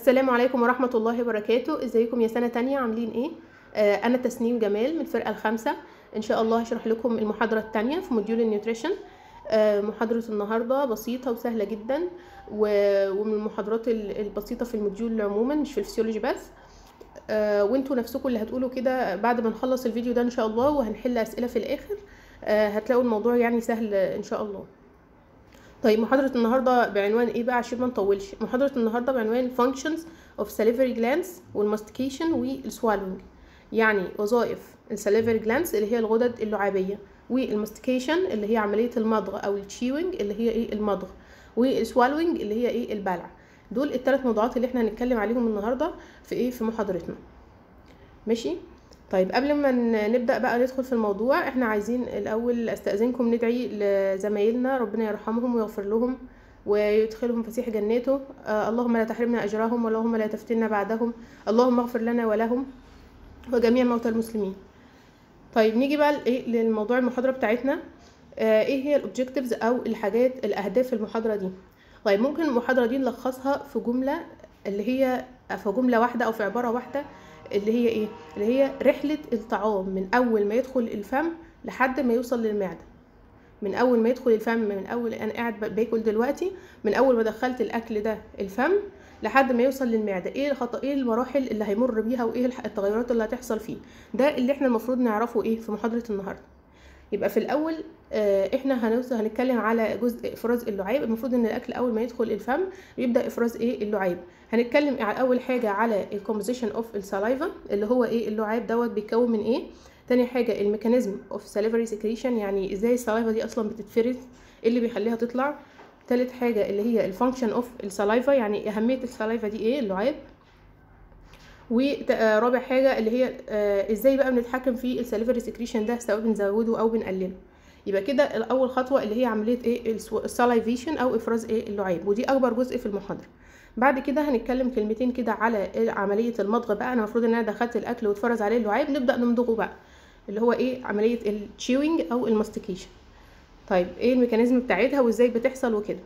السلام عليكم ورحمة الله وبركاته ازيكم يا سنة تانية عاملين ايه آه انا تسنيم جمال من الفرقة الخامسة ان شاء الله هشرح لكم المحاضرة التانية في موديول النيوتريشن آه محاضرة النهاردة بسيطة وسهلة جدا و- ومن المحاضرات ال- البسيطة في الموديول عموما مش في الفسيولوجي بس آه وانتوا نفسكم اللي هتقولوا كده بعد ما نخلص الفيديو ده ان شاء الله وهنحل اسئلة في الاخر آه هتلاقوا الموضوع يعني سهل ان شاء الله طيب محاضرة النهاردة بعنوان ايه بقى عشان ما نطولش محاضرة النهاردة بعنوان functions of salivary glands والmastication والswallowing يعني وظائف الساليفري glands اللي هي الغدد اللعابية والماستيكيشن اللي هي عملية المضغ او التشيوينج اللي هي ايه المضغ والسوالوينج اللي هي ايه البلع دول الثلاث موضوعات اللي احنا هنتكلم عليهم النهاردة في ايه في محاضرتنا ماشي طيب قبل ما ن- نبدأ بقى ندخل في الموضوع احنا عايزين الأول استأذنكم ندعي لزمايلنا ربنا يرحمهم ويغفر لهم ويدخلهم فسيح جناته آه اللهم لا تحرمنا أجرهم اللهم لا تفتنا بعدهم اللهم اغفر لنا ولهم وجميع موتى المسلمين طيب نيجي بقى لإيه للموضوع المحاضرة بتاعتنا آه ايه هي الاوبجكتيفز او الحاجات الاهداف في المحاضرة دي طيب ممكن المحاضرة دي نلخصها في جملة اللي هي في جملة واحدة او في عبارة واحدة اللي هي ايه اللي هي رحلة الطعام من اول ما يدخل الفم لحد ما يوصل للمعدة من اول ما يدخل الفم من اول انا قاعد ب- باكل دلوقتي من اول ما دخلت الاكل ده الفم لحد ما يوصل للمعده ايه الخطا ايه المراحل اللي هيمر بيها وايه الح- التغيرات اللي هتحصل فيه ده اللي احنا المفروض نعرفه ايه في محاضره النهارده يبقى في الاول آه، احنا هنوصل هنتكلم على جزء افراز اللعاب المفروض ان الاكل اول ما يدخل الفم بيبدا افراز ايه اللعاب هنتكلم على اول حاجه على الكومبوزيشن اوف السلايفا اللي هو ايه اللعاب دوت بيتكون من ايه تاني حاجه الميكانيزم اوف ساليفري سكريشن يعني ازاي السلايفا دي اصلا بتتفرز ايه اللي بيخليها تطلع تالت حاجه اللي هي الفانكشن اوف السلايفا يعني اهميه السلايفا دي ايه اللعاب ورابع حاجه اللي هي آه، ازاي بقى بنتحكم في الساليفري سكريشن ده سواء بنزوده او بنقلله يبقى كده اول خطوه اللي هي عمليه ايه السلايفيشن او افراز ايه اللعاب ودي اكبر جزء في المحاضره بعد كده هنتكلم كلمتين كده على عمليه المضغ بقى انا المفروض ان انا دخلت الاكل واتفرز عليه اللعاب نبدا نمضغه بقى اللي هو ايه عمليه التشيوينج او الماستيكيشن طيب ايه الميكانيزم بتاعتها وازاي بتحصل وكده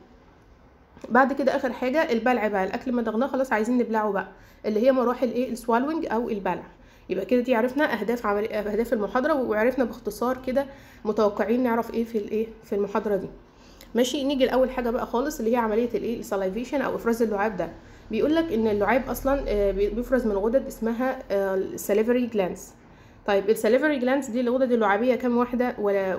بعد كده اخر حاجه البلع بقى الاكل ما ضغناه خلاص عايزين نبلعه بقى اللي هي مراحل ايه السوالوينج او البلع يبقى كده دي عرفنا اهداف عمل اهداف المحاضره وعرفنا باختصار كده متوقعين نعرف ايه في الايه في المحاضره دي ماشي نيجي لاول حاجه بقى خالص اللي هي عمليه الايه السلايفيشن او افراز اللعاب ده بيقول لك ان اللعاب اصلا آه، بي- بيفرز من غدد اسمها الساليفري جلانس طيب الساليفري جلانس دي الغدد اللعابيه كام واحده ولا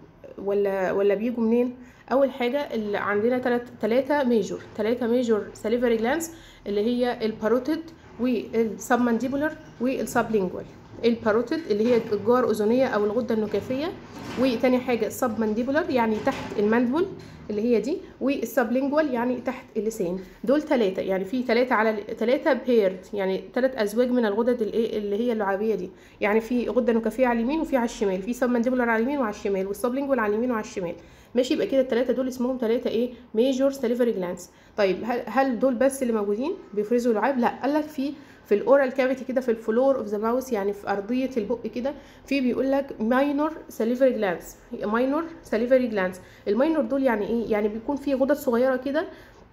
ولا ولا بيجوا منين اول حاجه اللي عندنا ثلاث ثلاثه ميجور ثلاثه ميجور ساليفري جلانس اللي هي الباروتيد والسبمانديبولار والسبلينجوال الباروتيد اللي هي الجار اذنيه او الغده النكافيه وتاني حاجه السبمانديبولار يعني تحت المندبل اللي هي دي والسبلينجوال يعني تحت اللسان دول ثلاثه يعني في ثلاثه على ثلاثه بيرد يعني ثلاث ازواج من الغدد الايه اللي هي اللعابيه دي يعني في غده نكافيه على اليمين وفي على الشمال في سبمانديبولار على اليمين وعلى الشمال والسبلينجوال على اليمين وعلى الشمال ماشي يبقى كده الثلاثه دول اسمهم ثلاثه ايه ميجور ساليفري جلانس طيب هل, هل دول بس اللي موجودين بيفرزوا لعاب لا قال لك في في الاورال كافيتي كده في الفلور اوف ذا ماوس يعني في ارضيه البق كده في بيقول لك ماينور ساليفري جلانس ماينور ساليفري جلانس الماينور دول يعني ايه يعني بيكون في غدد صغيره كده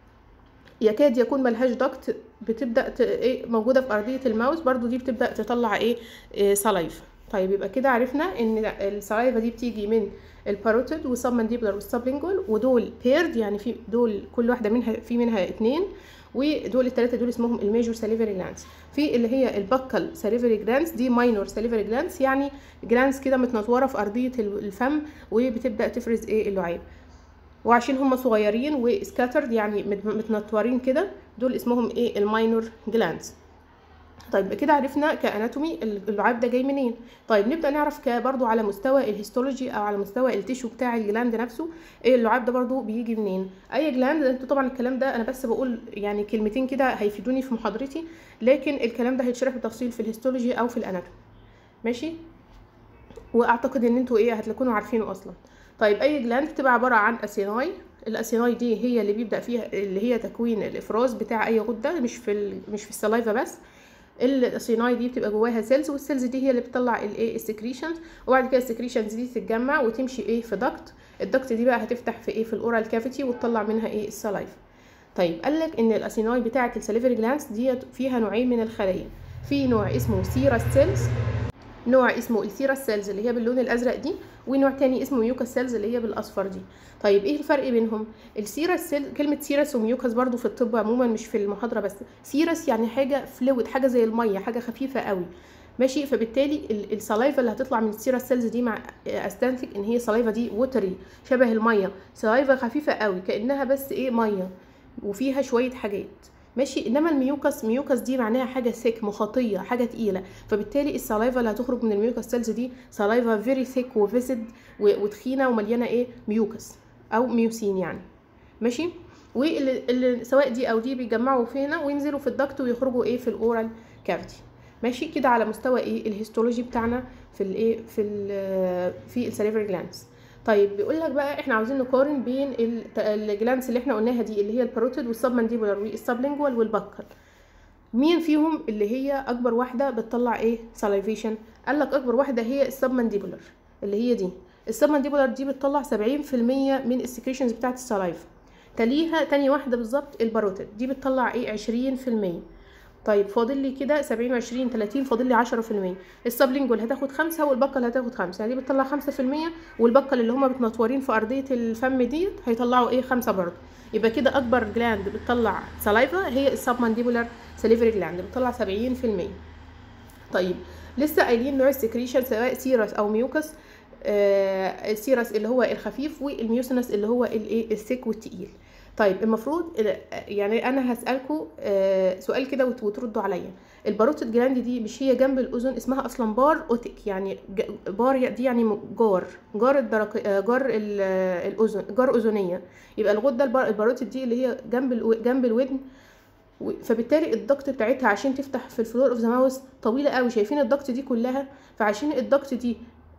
يكاد يكون ملهاش دكت بتبدا ت... ايه موجوده في ارضيه الماوس برضو دي بتبدا تطلع ايه, إيه سلايف طيب يبقى كده عرفنا ان السلايفا دي بتيجي من الباروتيد والسبمانديبولار والسبلينجوال ودول بيرد يعني في دول كل واحده منها في منها اتنين ودول الثلاثه دول اسمهم الميجور ساليفري جلانس في اللي هي البكال ساليفري جلانس دي ماينور ساليفري جلانس يعني جلانس كده متنطوره في ارضيه الفم وبتبدا تفرز ايه اللعاب وعشان هم صغيرين وسكاترد يعني مت- متنطورين كده دول اسمهم ايه الماينور جلانس طيب كده عرفنا كاناتومي اللعاب ده جاي منين طيب نبدا نعرف ك- برضو على مستوى الهيستولوجي او على مستوى التيشو بتاع الجلاند نفسه ايه اللعاب ده برضو بيجي منين اي جلاند انتوا طبعا الكلام ده انا بس بقول يعني كلمتين كده هيفيدوني في محاضرتي لكن الكلام ده هيتشرح بالتفصيل في الهيستولوجي او في الاناتومي ماشي واعتقد ان انتوا ايه هتكونوا عارفينه اصلا طيب اي جلاند بتبقى عباره عن اسيناي الاسيناي دي هي اللي بيبدا فيها اللي هي تكوين الافراز بتاع اي غده مش في ال... مش في السلايفا بس الاسيناي دي بتبقى جواها سيلز والسيلز دي هي اللي بتطلع الايه السكريشنز وبعد كده السكريشنز دي تتجمع وتمشي ايه في دكت الدكت دي بقى هتفتح في ايه في الاورال كافيتي وتطلع منها ايه السلايفا طيب قال لك ان الاسيناي بتاعه السليفري جلانس دي فيها نوعين من الخلايا في نوع اسمه سيراس سيلز نوع اسمه السيراس سيلز اللي هي باللون الازرق دي ونوع تاني اسمه ميوكاس سيلز اللي هي بالاصفر دي طيب ايه الفرق بينهم السيراس سيل كلمه سيراس وميوكاس برضو في الطب عموما مش في المحاضره بس سيراس يعني حاجه فلويد حاجه زي الميه حاجه خفيفه قوي ماشي فبالتالي السلايفا اللي هتطلع من السيراس سيلز دي مع استنتج ان هي السلايفا دي ووتري شبه الميه سلايفا خفيفه قوي كانها بس ايه ميه وفيها شويه حاجات ماشي انما الميوكس ميوكس دي معناها حاجه ثيك مخاطيه حاجه تقيله فبالتالي السلايفا اللي هتخرج من الميوكس سيلز دي سلايفا فيري ثيك وفيسد وتخينه ومليانه ايه ميوكس او ميوسين يعني ماشي واللي سواء دي او دي بيجمعوا فينا وينزلوا في الدكت ويخرجوا ايه في الاورال كافيتي ماشي كده على مستوى ايه الهيستولوجي بتاعنا في الايه في ال في السليفري جلانس طيب بيقول لك بقى احنا عاوزين نقارن بين الجلانس اللي احنا قلناها دي اللي هي الباروتيد والسبمنديبولار والسبلينجوال والبكر مين فيهم اللي هي اكبر واحده بتطلع ايه سلايفيشن قال لك اكبر واحده هي السبمنديبولار اللي هي دي السبمنديبولار دي بتطلع 70% من السكريشنز بتاعت السلايفا تليها تاني واحده بالظبط الباروتيد دي بتطلع ايه 20% طيب فاضل لي كده 70 20 30 فاضل لي 10% السبلينجوال هتاخد خمسة والبكل هتاخد خمسة يعني دي بتطلع 5% والبكل اللي هما متنطورين في ارضيه الفم ديت هيطلعوا ايه خمسة برضه يبقى كده اكبر جلاند بتطلع سلايفا هي السبمانديبولار سليفري جلاند بتطلع 70% طيب لسه قايلين نوع السكريشن سواء سيرس او ميوكس آه السيرس اللي هو الخفيف والميوسينس اللي هو الايه الثيك والتقيل طيب المفروض يعني انا هسالكم سؤال كده وتردوا عليا الباروتيد جلاند دي مش هي جنب الاذن اسمها اصلا بار اوتيك يعني بار دي يعني جار جار الدرك جار الاذن جار اذنيه يبقى الغده الباروتيد دي اللي هي جنب جنب الودن فبالتالي الضغط بتاعتها عشان تفتح في الفلور اوف ذا ماوس طويله قوي شايفين الضغط دي كلها فعشان الضغط دي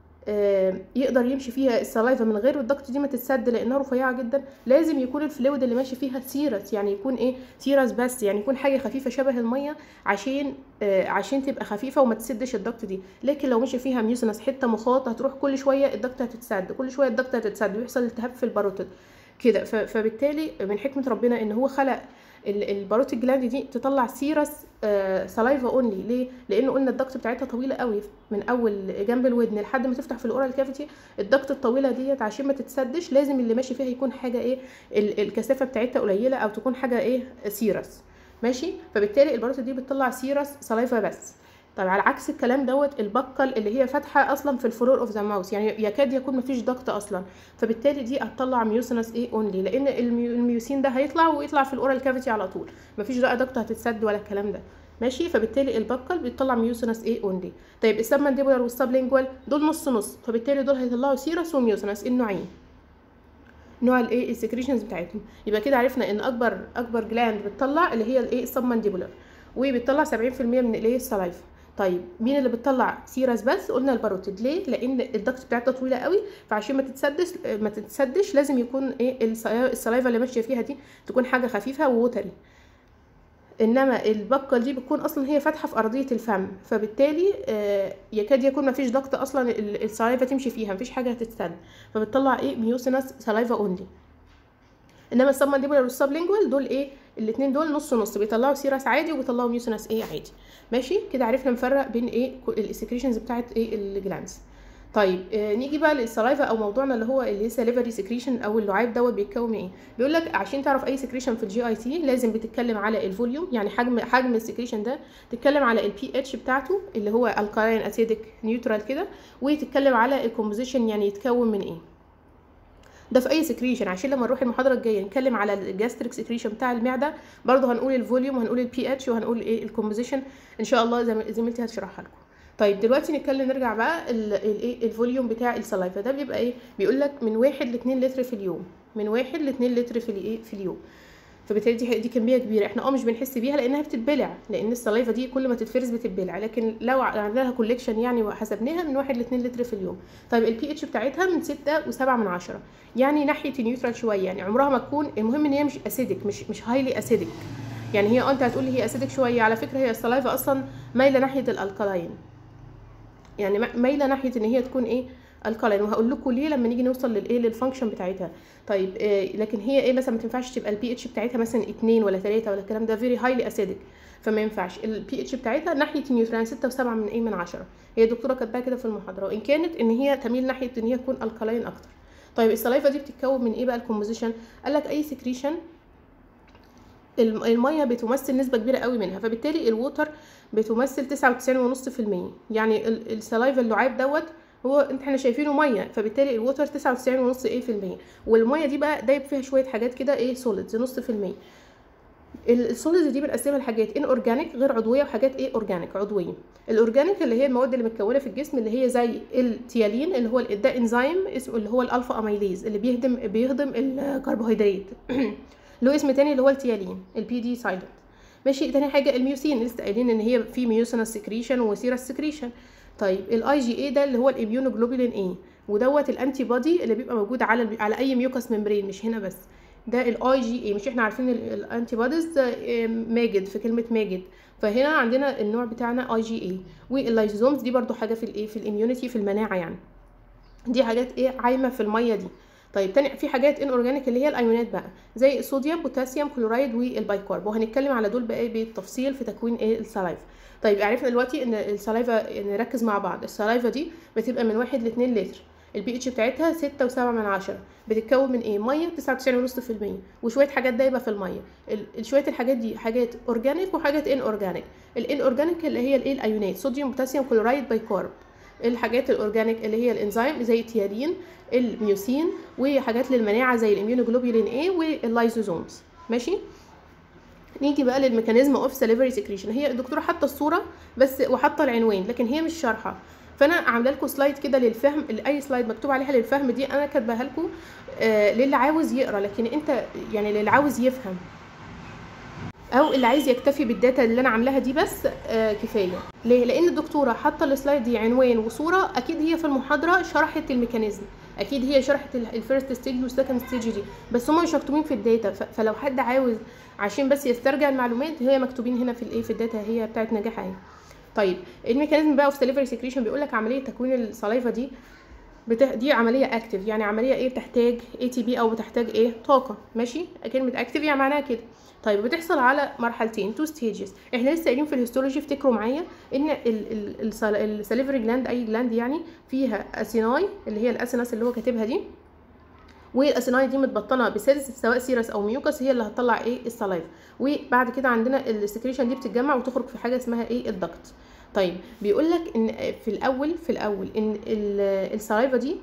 يقدر يمشي فيها السلايفا من غير الضغط دي ما تتسد لانها رفيعه جدا لازم يكون الفلويد اللي ماشي فيها سيرس يعني يكون ايه سيرس بس يعني يكون حاجه خفيفه شبه الميه عشان آه عشان تبقى خفيفه وما تسدش الضغط دي لكن لو مشي فيها ميوسنس حته مخاط هتروح كل شويه الضغط هتتسد كل شويه الضغط هتتسد ويحصل التهاب في الباروتيد كده فبالتالي من حكمه ربنا ان هو خلق الباروتيد جلاند دي تطلع سيرس آه سلايفا اونلي ليه لانه قلنا الضغط بتاعتها طويله قوي من اول جنب الودن لحد ما تفتح في الاورال كافيتي الضغط الطويله ديت عشان ما تتسدش لازم اللي ماشي فيها يكون حاجه ايه الكثافه بتاعتها قليله او تكون حاجه ايه سيرس ماشي فبالتالي الباروتيد دي بتطلع سيرس سلايفا بس طيب على عكس الكلام دوت البقل اللي هي فاتحه اصلا في الفلور اوف ذا ماوس يعني يكاد يكون مفيش ضغط اصلا فبالتالي دي هتطلع ميوسينس ايه اونلي لان الميوسين ده هيطلع ويطلع في الاورال كافيتي على طول مفيش بقى ضغط هتتسد ولا الكلام ده ماشي فبالتالي البقل بيطلع ميوسينس ايه اونلي طيب السبمنديبولار والسبلينجوال دول نص نص فبالتالي دول هيطلعوا سيرس وميوسينس النوعين نوع الايه السكريشنز بتاعتهم يبقى كده عرفنا ان اكبر اكبر جلاند بتطلع اللي هي الايه السبمنديبولار وبتطلع 70% من الايه السلايفا طيب مين اللي بتطلع سيرس بس قلنا الباروتيد ليه لان الضغط بتاعتها طويله قوي فعشان ما تتسدش ما تتسدش لازم يكون ايه السلايفا اللي ماشيه فيها دي تكون حاجه خفيفه ووتري انما البقه دي بتكون اصلا هي فاتحه في ارضيه الفم فبالتالي آه يكاد يكون ما فيش ضغط اصلا السلايفا تمشي فيها مفيش حاجه هتتسد فبتطلع ايه ميوسينس سلايفا اونلي انما السبمنديبولار والسبلينجوال دول ايه الاثنين دول نص نص بيطلعوا سيرس عادي وبيطلعوا ميوسينس ايه عادي ماشي كده عرفنا نفرق بين ايه السكريشنز بتاعت ايه الجلانس طيب آه نيجي بقى للسلايفا او موضوعنا اللي هو اللي هي سليفري سكريشن او اللعاب دوت بيتكون من ايه بيقول لك عشان تعرف اي سكريشن في الجي اي تي لازم بتتكلم على الفوليوم يعني حجم حجم السكريشن ده تتكلم على البي اتش بتاعته اللي هو الكالين اسيدك نيوترال كده وتتكلم على الكومبوزيشن يعني يتكون من ايه ده في اي سكريشن عشان لما نروح المحاضره الجايه نتكلم على الجاستريك سكريشن بتاع المعده برضه هنقول الفوليوم وهنقول البي اتش وهنقول ايه الكومبوزيشن ان شاء الله زميلتي هتشرحها لكم طيب دلوقتي نتكلم نرجع بقى الايه الفوليوم بتاع السلايفا ده بيبقى ايه بيقول لك من واحد ل 2 لتر في اليوم من واحد ل 2 لتر في الايه في اليوم فبالتالي دي دي كميه كبيره احنا اه مش بنحس بيها لانها بتتبلع لان السلايفا دي كل ما تتفرز بتتبلع لكن لو عملنا لها كوليكشن يعني وحسبناها من واحد ل 2 لتر في اليوم طيب البي اتش بتاعتها من 6 و7 من عشرة يعني ناحيه نيوترال شويه يعني عمرها ما تكون المهم ان هي مش اسيدك مش مش هايلي اسيدك يعني هي انت هتقول لي هي اسيدك شويه على فكره هي السلايفا اصلا مايله ناحيه الالكالاين يعني مايله ناحيه ان هي تكون ايه الكالاين وهقول لكم ليه لما نيجي نوصل للايه للفانكشن بتاعتها طيب آه لكن هي ايه مثلا ما تنفعش تبقى البي اتش بتاعتها مثلا 2 ولا 3 ولا الكلام ده فيري هايلي اسيدك فما ينفعش البي اتش بتاعتها ناحيه النيوتران 6 و7 من ايه من 10 هي الدكتوره كاتباها كده في المحاضره وان كانت ان هي تميل ناحيه ان هي تكون الكالاين اكتر طيب السلايفا دي بتتكون من ايه بقى الكومبوزيشن قال لك اي سكريشن الميه بتمثل نسبه كبيره قوي منها فبالتالي الووتر بتمثل 99.5% يعني السلايفا اللعاب دوت هو انت احنا شايفينه ميه فبالتالي الووتر 99.5 ايه في المية والميه دي بقى دايب فيها شويه حاجات كده ايه سوليدز نص في المية السوليدز دي بنقسمها لحاجات ان اورجانيك غير عضويه وحاجات ايه اورجانيك عضويه الاورجانيك اللي هي المواد اللي متكونه في الجسم اللي هي زي التيالين اللي هو ده انزيم اسمه اللي هو الالفا اميليز اللي بيهضم بيهضم الكربوهيدرات له اسم تاني اللي هو التيالين البي دي سايلنت ماشي تاني حاجه الميوسين لسه قايلين ان هي في ميوسينس سكريشن وسيرس سكريشن طيب الاي جي اي ده اللي هو الاميونوجلوبولين اي ودوت الانتي بودي اللي بيبقى موجود على على اي ميوكس ممبرين مش هنا بس ده الاي جي اي مش احنا عارفين الانتي بوديز ماجد في كلمه ماجد فهنا عندنا النوع بتاعنا اي جي اي واللايزومز دي برضو حاجه في الايه في الاميونيتي في المناعه يعني دي حاجات ايه عايمه في الميه دي طيب تاني في حاجات ان اورجانيك اللي هي الايونات بقى زي الصوديوم بوتاسيوم كلورايد والبايكارب وهنتكلم على دول بقى بالتفصيل في تكوين ايه السلايفا طيب عرفنا دلوقتي ان السلايفا نركز مع بعض السلايفا دي بتبقى من واحد لاتنين لتر البي اتش بتاعتها ستة وسبعة من عشرة بتتكون من ايه ميه تسعة وتسعين ونص في المية وشويه حاجات دايبه في الميه شويه الحاجات دي حاجات اورجانيك وحاجات ان اورجانيك الان اورجانيك اللي هي الايه الايونات صوديوم بوتاسيوم كلورايد بايكارب الحاجات الاورجانيك اللي هي الانزيم زي التيارين الميوسين وحاجات للمناعه زي الاميونوجلوبولين اي واللايزوزومز ماشي نيجي بقى للميكانيزم اوف سليفري سكريشن هي الدكتوره حاطه الصوره بس وحاطه العنوان لكن هي مش شارحه فانا عامله لكم سلايد كده للفهم اي سلايد مكتوب عليها للفهم دي انا كاتباها لكم آه للي عاوز يقرا لكن انت يعني للي عاوز يفهم او اللي عايز يكتفي بالداتا اللي انا عاملاها دي بس آه كفايه ليه لان الدكتوره حاطه السلايد دي عنوان وصوره اكيد هي في المحاضره شرحت الميكانيزم اكيد هي شرحت الفيرست ستيج والسكند ستيج دي بس هم مش مكتوبين في الداتا فلو حد عاوز عشان بس يسترجع المعلومات هي مكتوبين هنا في الايه في الداتا هي بتاعت نجاح اهي طيب الميكانيزم بقى اوف سليفري سكريشن بيقول لك عمليه تكوين السلايفا دي بتح... دي عمليه اكتف يعني عمليه ايه بتحتاج اي تي بي او بتحتاج ايه طاقه ماشي كلمه اكتف يعني معناها كده طيب بتحصل على مرحلتين تو ستيجز احنا لسه قايلين في الهيستولوجي افتكروا معايا ان السليفري جلاند اي جلاند يعني فيها اسيناي اللي هي الاسيناس اللي هو كاتبها دي والاسيناي دي متبطنه بسيلز سواء سيرس او ميوكس هي اللي هتطلع ايه السلايف وبعد كده عندنا السكريشن دي بتتجمع وتخرج في حاجه اسمها ايه الدكت طيب بيقول لك ان في الاول في الاول ان السلايفا دي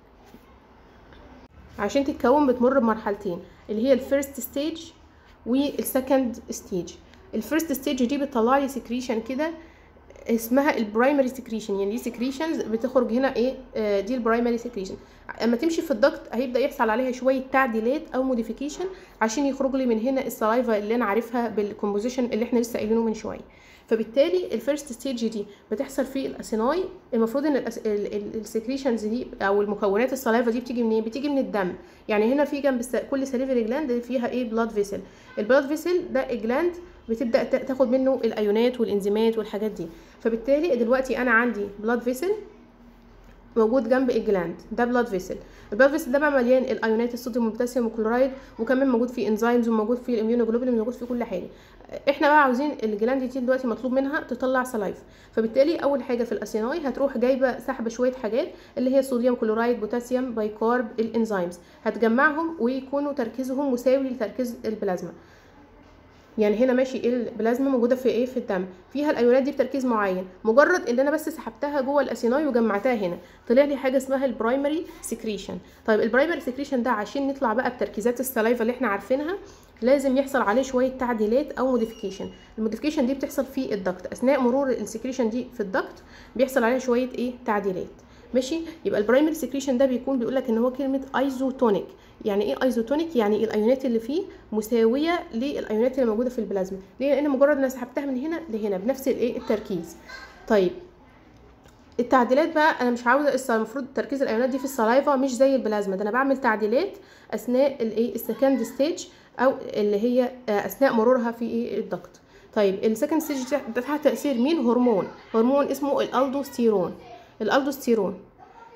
عشان تتكون بتمر بمرحلتين اللي هي الفيرست ستيج والسكند ستيج الفيرست ستيج دي بتطلع لي سكريشن كده اسمها البرايمري سكريشن يعني دي سكريشنز بتخرج هنا ايه آه دي البرايمري سكريشن اما تمشي في الضغط هيبدا يحصل عليها شويه تعديلات او موديفيكيشن عشان يخرج لي من هنا السلايفا اللي انا عارفها بالكومبوزيشن اللي احنا لسه قايلينه من شويه فبالتالي الفيرست ستيج دي بتحصل في الاسيناي المفروض ان السكريشنز دي او المكونات السلايفا دي بتيجي منين بتيجي من الدم يعني هنا في جنب كل سليفري جلاند فيها ايه بلاد فيسل البلاد فيسل ده الجلاند بتبدا تاخد منه الايونات والانزيمات والحاجات دي فبالتالي دلوقتي انا عندي بلاد فيسل موجود جنب الجلاند ده بلاد فيسل البلاد فيسل ده بقى مليان الايونات الصوديوم والبوتاسيوم والكلورايد وكمان موجود فيه انزيمز وموجود فيه الاميونوجلوبولين موجود فيه كل حاجه احنا بقى عاوزين الجلاند دي دلوقتي مطلوب منها تطلع سلايف فبالتالي اول حاجه في الاسيناي هتروح جايبه سحبه شويه حاجات اللي هي الصوديوم كلورايد بوتاسيوم بايكارب الانزيمز هتجمعهم ويكونوا تركيزهم مساوي لتركيز البلازما يعني هنا ماشي ايه البلازما موجوده في ايه في الدم فيها الايونات دي بتركيز معين مجرد ان انا بس سحبتها جوه الاسيناي وجمعتها هنا طلع لي حاجه اسمها البرايمري سكريشن طيب البرايمري سكريشن ده عشان نطلع بقى بتركيزات السلايفا اللي احنا عارفينها لازم يحصل عليه شويه تعديلات او موديفيكيشن الموديفيكيشن دي بتحصل في الدكت اثناء مرور السكريشن دي في الدكت بيحصل عليها شويه ايه تعديلات ماشي يبقى البرايمري سكريشن ده بيكون بيقول لك ان هو كلمه ايزوتونيك يعني ايه ايزوتونيك يعني الايونات اللي فيه مساويه للايونات اللي موجوده في البلازما ليه لان مجرد انا سحبتها من هنا لهنا بنفس الايه التركيز طيب التعديلات بقى انا مش عاوزه المفروض تركيز الايونات دي في السلايفا مش زي البلازما ده انا بعمل تعديلات اثناء الايه السكند ستيج او اللي هي اثناء مرورها في ايه الضغط طيب السكند ستيج ده تحت تاثير مين هرمون هرمون اسمه الالدوستيرون الالدوستيرون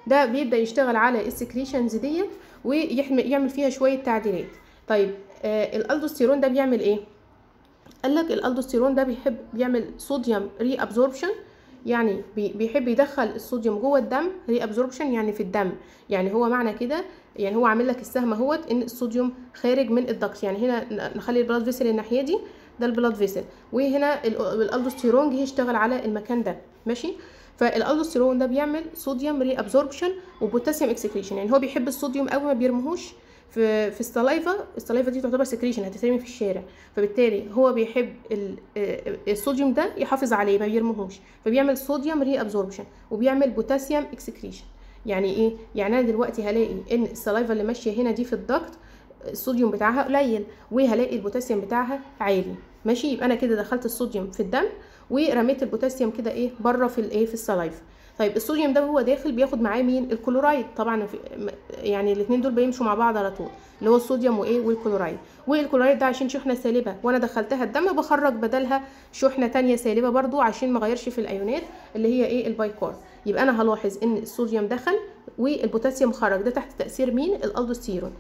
ده بيبدا يشتغل على السكريشنز ديت ويعمل فيها شويه تعديلات طيب آه الالدوستيرون ده بيعمل ايه قال لك الالدوستيرون ده بيحب بيعمل صوديوم ري ابزوربشن يعني بيحب يدخل الصوديوم جوه الدم ري ابزوربشن يعني في الدم يعني هو معنى كده يعني هو عامل لك السهم اهوت ان الصوديوم خارج من الضغط يعني هنا نخلي البلاد فيسل الناحيه دي ده البلاد فيسل وهنا الالدوستيرون جه يشتغل على المكان ده ماشي فالالدوستيرون ده بيعمل صوديوم ري ابزوربشن وبوتاسيوم اكسكريشن يعني هو بيحب الصوديوم قوي ما بيرموهوش في في السلايفا السلايفا دي تعتبر سكريشن هتترمي في الشارع فبالتالي هو بيحب الصوديوم ده يحافظ عليه ما بيرموهوش فبيعمل صوديوم ري ابزوربشن وبيعمل بوتاسيوم اكسكريشن يعني ايه يعني انا دلوقتي هلاقي ان السلايفا اللي ماشيه هنا دي في الضغط الصوديوم بتاعها قليل وهلاقي البوتاسيوم بتاعها عالي ماشي يبقى انا كده دخلت الصوديوم في الدم ورميت البوتاسيوم كده ايه بره في الايه في السلايفا طيب الصوديوم ده هو داخل بياخد معاه مين الكلورايد طبعا في يعني الاثنين دول بيمشوا مع بعض على طول اللي هو الصوديوم وايه والكلورايد والكلورايد ده عشان شحنه سالبه وانا دخلتها الدم بخرج بدلها شحنه تانية سالبه برضو عشان ما اغيرش في الايونات اللي هي ايه البايكار يبقى انا هلاحظ ان الصوديوم دخل والبوتاسيوم خرج ده تحت تاثير مين الالدوستيرون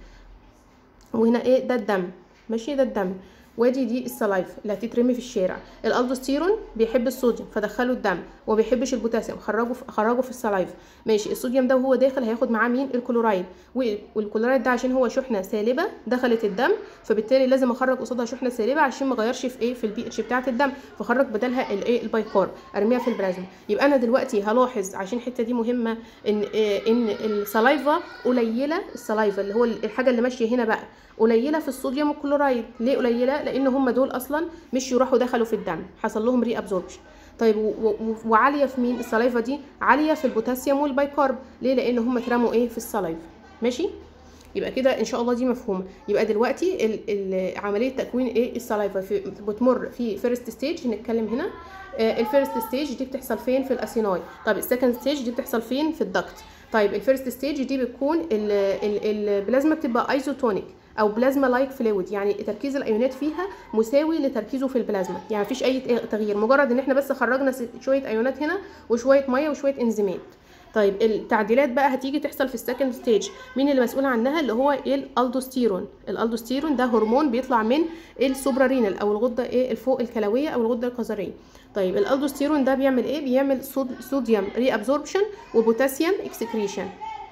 وهنا ايه ده الدم ماشي ده الدم وادي دي السلايف اللي هتترمي في الشارع الالدوستيرون بيحب الصوديوم فدخله الدم وما بيحبش البوتاسيوم خرجه في خرجه في السلايف ماشي الصوديوم ده وهو داخل هياخد معاه مين الكلورايد والكلورايد ده عشان هو شحنه سالبه دخلت الدم فبالتالي لازم اخرج قصادها شحنه سالبه عشان ما اغيرش في ايه في البي اتش بتاعه الدم فخرج بدلها الايه البايكار ارميها في البلازما يبقى انا دلوقتي هلاحظ عشان الحته دي مهمه ان إيه ان السلايفا قليله السلايفا اللي هو الحاجه اللي ماشيه هنا بقى قليله في الصوديوم والكلورايد ليه قليله لان هم دول اصلا مش يروحوا دخلوا في الدم حصل لهم ري ابزوربشن طيب وعاليه في مين السلايفا دي عاليه في البوتاسيوم والبايكارب ليه لان هم اترموا ايه في السلايفا ماشي يبقى كده ان شاء الله دي مفهومه يبقى دلوقتي ال ال عمليه تكوين ايه السلايفا في بتمر في فيرست ستيج هنتكلم هنا آه الفيرست ستيج دي بتحصل فين في الاسيناي طب السكند ستيج دي بتحصل فين في الدكت طيب الفيرست ستيج دي بتكون البلازما بتبقى ايزوتونيك او بلازما لايك فلويد يعني تركيز الايونات فيها مساوي لتركيزه في البلازما يعني مفيش اي تغيير مجرد ان احنا بس خرجنا شويه ايونات هنا وشويه ميه وشويه انزيمات طيب التعديلات بقى هتيجي تحصل في السكند ستيج مين اللي مسؤول عنها اللي هو الالدوستيرون الالدوستيرون ده هرمون بيطلع من السوبرارينال او الغده ايه الفوق الكلويه او الغده القذريه طيب الالدوستيرون ده بيعمل ايه بيعمل صوديوم ري ابزوربشن وبوتاسيوم اكسكريشن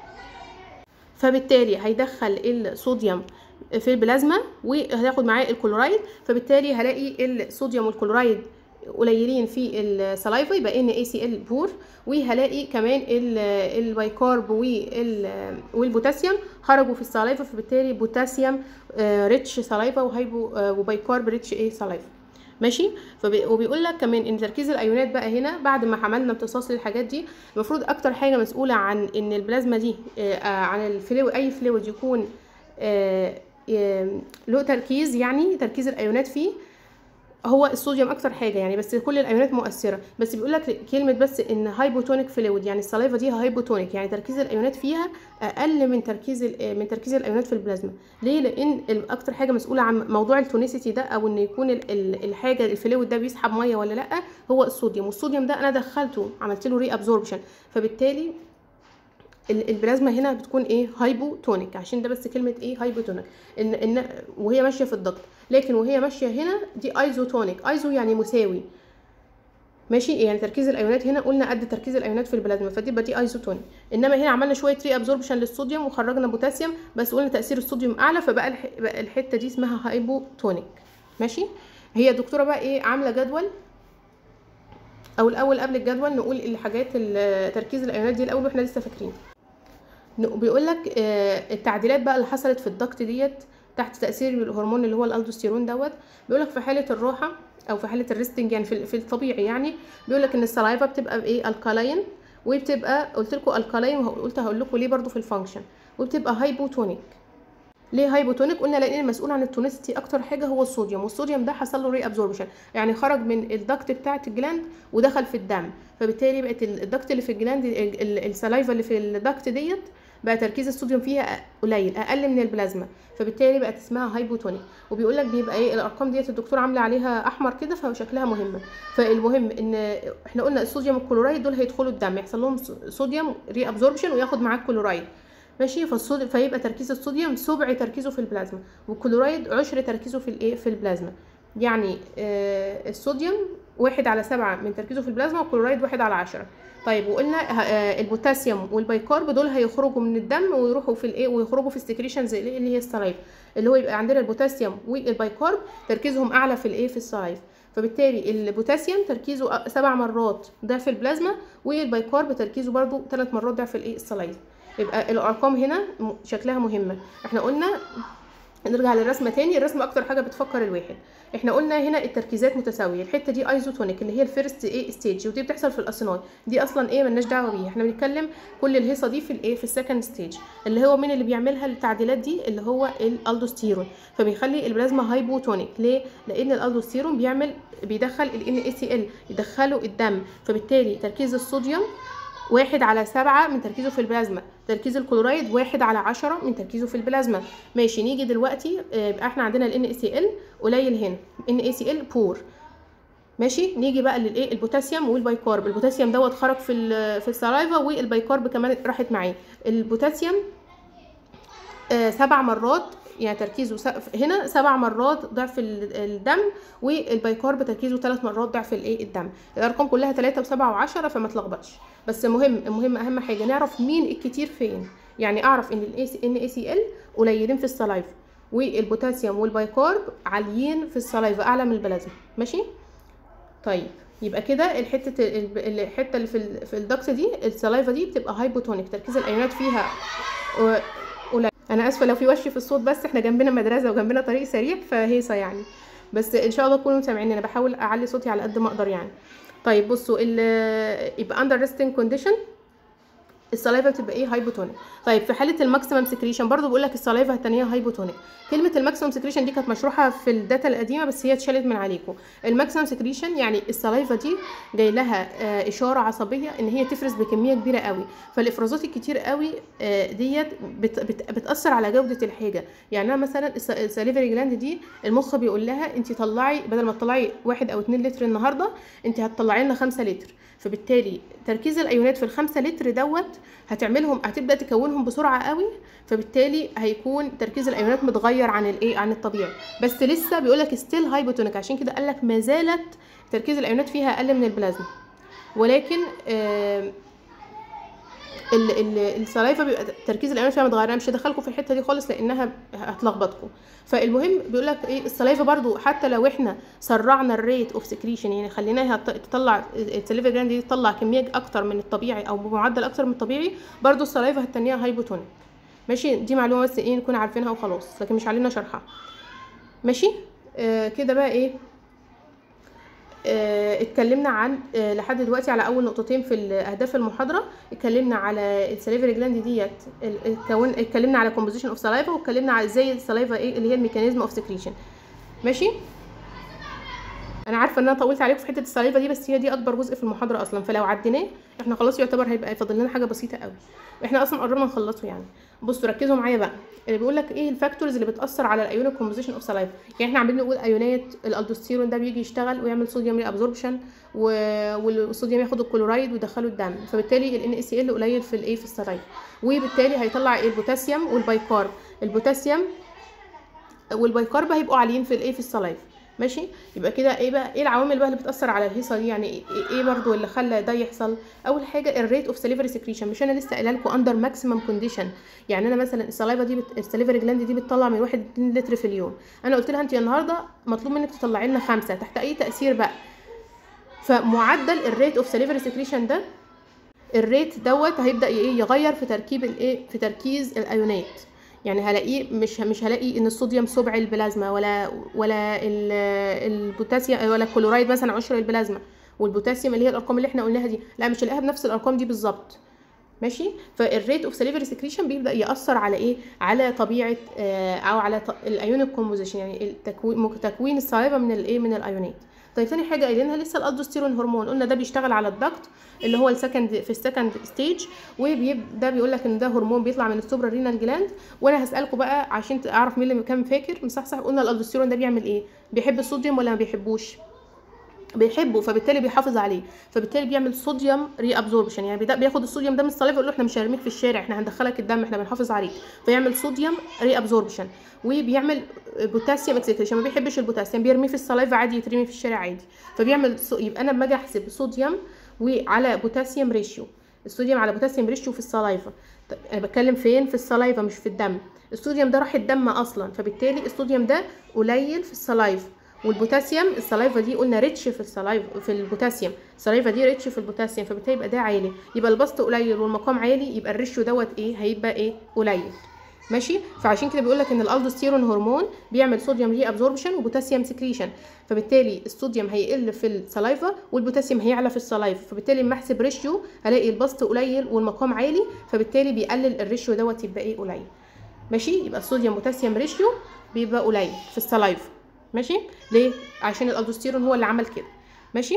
فبالتالي هيدخل الصوديوم في البلازما وهياخد معاه الكلورايد فبالتالي هلاقي الصوديوم والكلورايد قليلين في السلايفا يبقى ان اي سي ال بور وهلاقي كمان البايكارب والبوتاسيوم خرجوا في السلايفا فبالتالي بوتاسيوم ريتش سلايفا وهيبو وبايكارب ريتش ايه سلايفا ماشي فبي... وبيقول لك كمان ان تركيز الايونات بقى هنا بعد ما عملنا امتصاص للحاجات دي المفروض اكتر حاجه مسؤوله عن ان البلازما دي آه عن الفلويد اي فلويد يكون آه له تركيز يعني تركيز الايونات فيه هو الصوديوم اكتر حاجه يعني بس كل الايونات مؤثره بس بيقول لك كلمه بس ان هايبوتونيك فلويد يعني السلايفا دي هايبوتونيك يعني تركيز الايونات فيها اقل من تركيز من تركيز الايونات في البلازما ليه لان اكتر حاجه مسؤوله عن موضوع التونيسيتي ده او ان يكون الحاجه الفلويد ده بيسحب ميه ولا لا هو الصوديوم والصوديوم ده انا دخلته عملت له ري ابزوربشن فبالتالي البلازما هنا بتكون ايه هايبوتونيك عشان ده بس كلمه ايه هايبوتونيك ان ان وهي ماشيه في الضغط لكن وهي ماشيه هنا دي ايزوتونيك ايزو يعني مساوي ماشي يعني تركيز الايونات هنا قلنا قد تركيز الايونات في البلازما فدي دي ايزوتونيك انما هنا عملنا شويه ري ابزوربشن للصوديوم وخرجنا بوتاسيوم بس قلنا تاثير الصوديوم اعلى فبقى الح... بقى الحته دي اسمها هايبوتونيك ماشي هي الدكتوره بقى ايه عامله جدول او الاول قبل الجدول نقول الحاجات تركيز الايونات دي الاول واحنا لسه فاكرين بيقول لك التعديلات بقى اللي حصلت في الضغط ديت تحت تاثير الهرمون اللي هو الالدوستيرون دوت بيقول لك في حاله الراحه او في حاله الريستنج يعني في الطبيعي يعني بيقول لك ان السلايفا بتبقى بايه الكالاين وبتبقى قلت لكم الكالاين وقلت هقول لكم ليه برضو في الفانكشن وبتبقى هايبوتونيك ليه هايبوتونيك قلنا لان المسؤول عن التونسيتي اكتر حاجه هو الصوديوم والصوديوم ده حصل له ري ابزوربشن يعني خرج من الدكت بتاعه الجلاند ودخل في الدم فبالتالي بقت الدكت اللي في الجلاند السلايفا اللي في الدكت ديت بقى تركيز الصوديوم فيها قليل اقل من البلازما فبالتالي بقت اسمها هايبوتونيك وبيقول لك بيبقى ايه الارقام ديت الدكتور عامله عليها احمر كده فشكلها مهمه فالمهم ان احنا قلنا الصوديوم والكلورايد دول هيدخلوا الدم يحصل لهم صوديوم ري ابزوربشن وياخد معاه الكلورايد ماشي فالصود فيبقى تركيز الصوديوم سبع تركيزه في البلازما والكلورايد عشر تركيزه في الايه في البلازما يعني آه الصوديوم واحد على سبعة من تركيزه في البلازما والكلورايد واحد على عشرة طيب وقلنا آه البوتاسيوم والبيكارب دول هيخرجوا من الدم ويروحوا في الايه ويخرجوا في السكريشنز اللي هي السلايف اللي هو يبقى عندنا البوتاسيوم والبيكارب تركيزهم اعلى في الايه في السلايف فبالتالي البوتاسيوم تركيزه سبع مرات ضعف البلازما والبيكارب تركيزه برضو ثلاث مرات ضعف الايه السلايف يبقى الارقام هنا شكلها مهمه احنا قلنا نرجع للرسمه تاني الرسمه اكتر حاجه بتفكر الواحد احنا قلنا هنا التركيزات متساويه الحته دي ايزوتونيك اللي هي الفيرست ايه ستيج ودي بتحصل في الاسيناي دي اصلا ايه ملناش دعوه بيها احنا بنتكلم كل الهيصه دي في الايه في السكند ستيج اللي هو مين اللي بيعملها التعديلات دي اللي هو الالدوستيرون فبيخلي البلازما هايبوتونيك ليه لان الالدوستيرون بيعمل بيدخل الان اي سي ال يدخله الدم فبالتالي تركيز الصوديوم واحد على سبعة من تركيزه في البلازما تركيز الكلورايد واحد على عشرة من تركيزه في البلازما ماشي نيجي دلوقتي يبقى احنا عندنا ال NaCl قليل هنا NaCl بور ماشي نيجي بقى للايه البوتاسيوم والبيكارب البوتاسيوم دوت خرج في في السلايفا والبيكارب كمان راحت معاه البوتاسيوم آه سبع مرات يعني تركيزه هنا سبع مرات ضعف الدم والبيكارب تركيزه ثلاث مرات ضعف الايه الدم الارقام كلها 3 و7 و10 فما تلخبطش بس مهم المهم اهم حاجه نعرف مين الكتير فين يعني اعرف ان ان اي سي ال قليلين في السلايف والبوتاسيوم والبيكارب عاليين في السلايفا اعلى من البلازما ماشي طيب يبقى كده الحته الحته اللي في في الدكس دي السلايفا دي بتبقى هايبوتونيك تركيز الايونات فيها قليل انا اسفه لو في وشي في الصوت بس احنا جنبنا مدرسه وجنبنا طريق سريع فهيصه يعني بس ان شاء الله تكونوا سامعيني انا بحاول اعلي صوتي على قد ما اقدر يعني طيب بصوا يبقى اندر ريستنج كونديشن السلايفا بتبقى ايه هايبوتونيك طيب في حاله الماكسيمم سكريشن برضو بقول لك السلايفا الثانيه هايبوتونيك كلمه الماكسيمم سكريشن دي كانت مشروحه في الداتا القديمه بس هي اتشالت من عليكم الماكسيمم سكريشن يعني السلايفا دي جاي لها آه اشاره عصبيه ان هي تفرز بكميه كبيره قوي فالافرازات الكتير قوي آه ديت بت بت بتاثر على جوده الحاجه يعني انا مثلا الساليفري جلاند دي المخ بيقول لها انت طلعي بدل ما تطلعي واحد او اتنين لتر النهارده انت هتطلعي لنا خمسة لتر فبالتالي تركيز الايونات في الخمسة لتر دوت هتعملهم هتبدا تكونهم بسرعه قوي فبالتالي هيكون تركيز الايونات متغير عن الايه عن الطبيعي بس لسه بيقول لك ستيل هايبوتونيك عشان كده قال لك ما زالت تركيز الايونات فيها اقل من البلازما ولكن آه السلايفا بيبقى تركيز الايونات فيها متغير انا مش هدخلكم في الحته دي خالص لانها هتلخبطكم فالمهم بيقول لك ايه السلايفا برضو حتى لو احنا سرعنا الريت اوف سكريشن يعني خليناها تطلع السليفا جراند دي تطلع كميه اكتر من الطبيعي او بمعدل اكتر من الطبيعي برضو السلايفا هتنيها هايبوتونيك ماشي دي معلومه بس ايه نكون عارفينها وخلاص لكن مش علينا شرحها ماشي آه كده بقى ايه آه اتكلمنا عن آه لحد دلوقتي على اول نقطتين في اهداف المحاضره اتكلمنا على السليفري جلاند ديت اتكون اتكلمنا على كومبوزيشن اوف سلايفا واتكلمنا على ازاي السلايفا ايه اللي هي الميكانيزم اوف سكريشن ماشي انا عارفه ان انا طولت عليكم في حته السلايفا دي بس هي دي اكبر جزء في المحاضره اصلا فلو عديناه احنا خلاص يعتبر هيبقى فاضل لنا حاجه بسيطه قوي احنا اصلا قررنا نخلصه يعني بصوا ركزوا معايا بقى اللي بيقول لك ايه الفاكتورز اللي بتاثر على الايونيك كومبوزيشن اوف سلايفا يعني احنا عاملين نقول ايونات الالدوستيرون ده بيجي يشتغل ويعمل صوديوم ري ابزوربشن والصوديوم ياخد الكلورايد ويدخله الدم فبالتالي الان اي سي ال قليل في الايه في السلايفا وبالتالي هيطلع ايه البوتاسيوم والبيكارب البوتاسيوم والبيكارب هيبقوا عاليين في الايه في السلايفا ماشي يبقى كده ايه بقى ايه العوامل بقى اللي بتاثر على الهيصه دي يعني ايه, إيه برضو اللي خلى ده يحصل اول حاجه الريت اوف سليفري سكريشن مش انا لسه قايله لكم اندر ماكسيمم كونديشن يعني انا مثلا السلايفا دي بت... السليفري جلاند دي بتطلع من 1 2 لتر في اليوم انا قلت لها انت النهارده مطلوب منك تطلعي لنا خمسة تحت اي تاثير بقى فمعدل الريت اوف سليفري سكريشن ده الريت دوت هيبدا ايه يغير في تركيب الايه في تركيز الايونات يعني هلاقيه مش مش هلاقي ان الصوديوم سبع البلازما ولا ولا البوتاسيوم ولا الكلورايد مثلا عشر البلازما والبوتاسيوم اللي هي الارقام اللي احنا قلناها دي لا مش هلاقيها بنفس الارقام دي بالظبط ماشي فالريت اوف سليفري سكريشن بيبدا ياثر على ايه على طبيعه آه او على الايونيك كومبوزيشن يعني تكوين تكوين السلايفا من الايه من الايونات طيب ثاني حاجه قايلينها لسه الالدوستيرون هرمون قلنا ده بيشتغل على الضغط اللي هو السكند في السكند ستيج وده بيقول لك ان ده هرمون بيطلع من السوبرا رينال جلاند وانا هسالكم بقى عشان اعرف مين اللي كان فاكر مصحصح قلنا الالدوستيرون ده بيعمل ايه بيحب الصوديوم ولا ما بيحبوش بيحبه فبالتالي بيحافظ عليه فبالتالي بيعمل صوديوم ري ابزوربشن يعني بياخد الصوديوم ده من الصليب يقول له احنا مش هنرميك في الشارع احنا هندخلك الدم احنا بنحافظ عليك فيعمل صوديوم ري ابزوربشن وبيعمل بوتاسيوم اكسكريشن ما بيحبش البوتاسيوم بيرميه في الصلايف عادي يترمي في الشارع عادي فبيعمل صو... يبقى انا لما اجي احسب صوديوم وعلى بوتاسيوم ريشيو الصوديوم على بوتاسيوم ريشيو في الصلايفه طيب انا بتكلم فين في الصلايفه مش في الدم الصوديوم ده راح الدم اصلا فبالتالي الصوديوم ده قليل في الصلايف والبوتاسيوم السلايفا دي قلنا ريتش في السلايف في البوتاسيوم السلايفا دي ريتش في البوتاسيوم فبالتالي يبقى ده عالي يبقى البسط قليل والمقام عالي يبقى الريشيو دوت ايه هيبقى ايه قليل ماشي فعشان كده بيقول لك ان الالدوستيرون هرمون بيعمل صوديوم ري ابزوربشن وبوتاسيوم سكريشن فبالتالي الصوديوم هيقل في السلايفا والبوتاسيوم هيعلى في السلايفا فبالتالي لما احسب ريشيو هلاقي البسط قليل والمقام عالي فبالتالي بيقلل الريشيو دوت يبقى ايه قليل ماشي يبقى الصوديوم بوتاسيوم ريشيو بيبقى قليل في السلايفا ماشي ليه عشان الالدوستيرون هو اللي عمل كده ماشي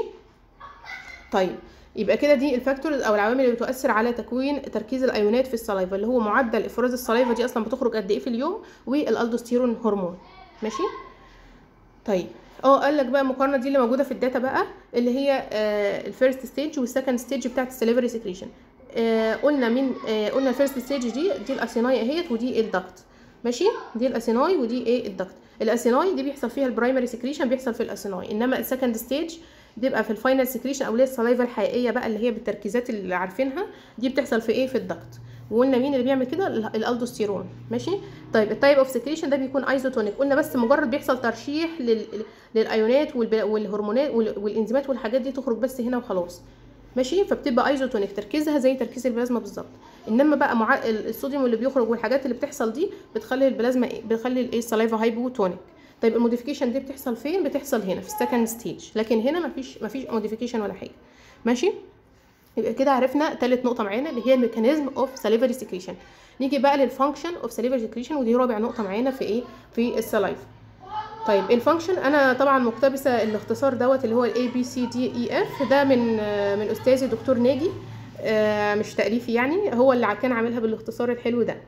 طيب يبقى كده دي الفاكتورز او العوامل اللي بتؤثر على تكوين تركيز الايونات في السلايفا اللي هو معدل افراز السلايفا دي اصلا بتخرج قد ايه في اليوم والالدوستيرون هرمون ماشي طيب اه قال لك بقى المقارنه دي اللي موجوده في الداتا بقى اللي هي آه الفيرست ستيج والسكند ستيج بتاعت السليفري سكريشن آه قلنا من آه قلنا الفيرست ستيج دي دي الاسيناي اهيت ودي الدكت ماشي دي الاسيناي ودي ايه الدكت الاسيناي دي بيحصل فيها البرايمري سكريشن بيحصل في الاسيناي انما السكند ستيج بيبقى في الفاينل سكريشن او اللي هي السلايفا الحقيقيه بقى اللي هي بالتركيزات اللي عارفينها دي بتحصل في ايه في الضغط وقلنا مين اللي بيعمل كده الالدوستيرون ماشي طيب التايب اوف سكريشن ده بيكون ايزوتونيك قلنا بس مجرد بيحصل ترشيح لل... للايونات والهرمونات والانزيمات والحاجات دي تخرج بس هنا وخلاص ماشي فبتبقى ايزوتونيك تركيزها زي تركيز البلازما بالظبط انما بقى مع الصوديوم اللي بيخرج والحاجات اللي بتحصل دي بتخلي البلازما بتخلي الايه السلايفا هايبوتونيك طيب الموديفيكيشن دي بتحصل فين بتحصل هنا في السكند ستيج لكن هنا مفيش مفيش موديفيكيشن ولا حاجه ماشي يبقى كده عرفنا ثالث نقطه معانا اللي هي الميكانيزم اوف ساليفري سكريشن نيجي بقى للفانكشن اوف ساليفري سكريشن ودي رابع نقطه معانا في ايه في السلايف طيب الفانكشن انا طبعا مقتبسه الاختصار دوت اللي هو الاي بي سي دي اي اف ده من من استاذي دكتور ناجي مش تاليفي يعني هو اللي كان عاملها بالاختصار الحلو ده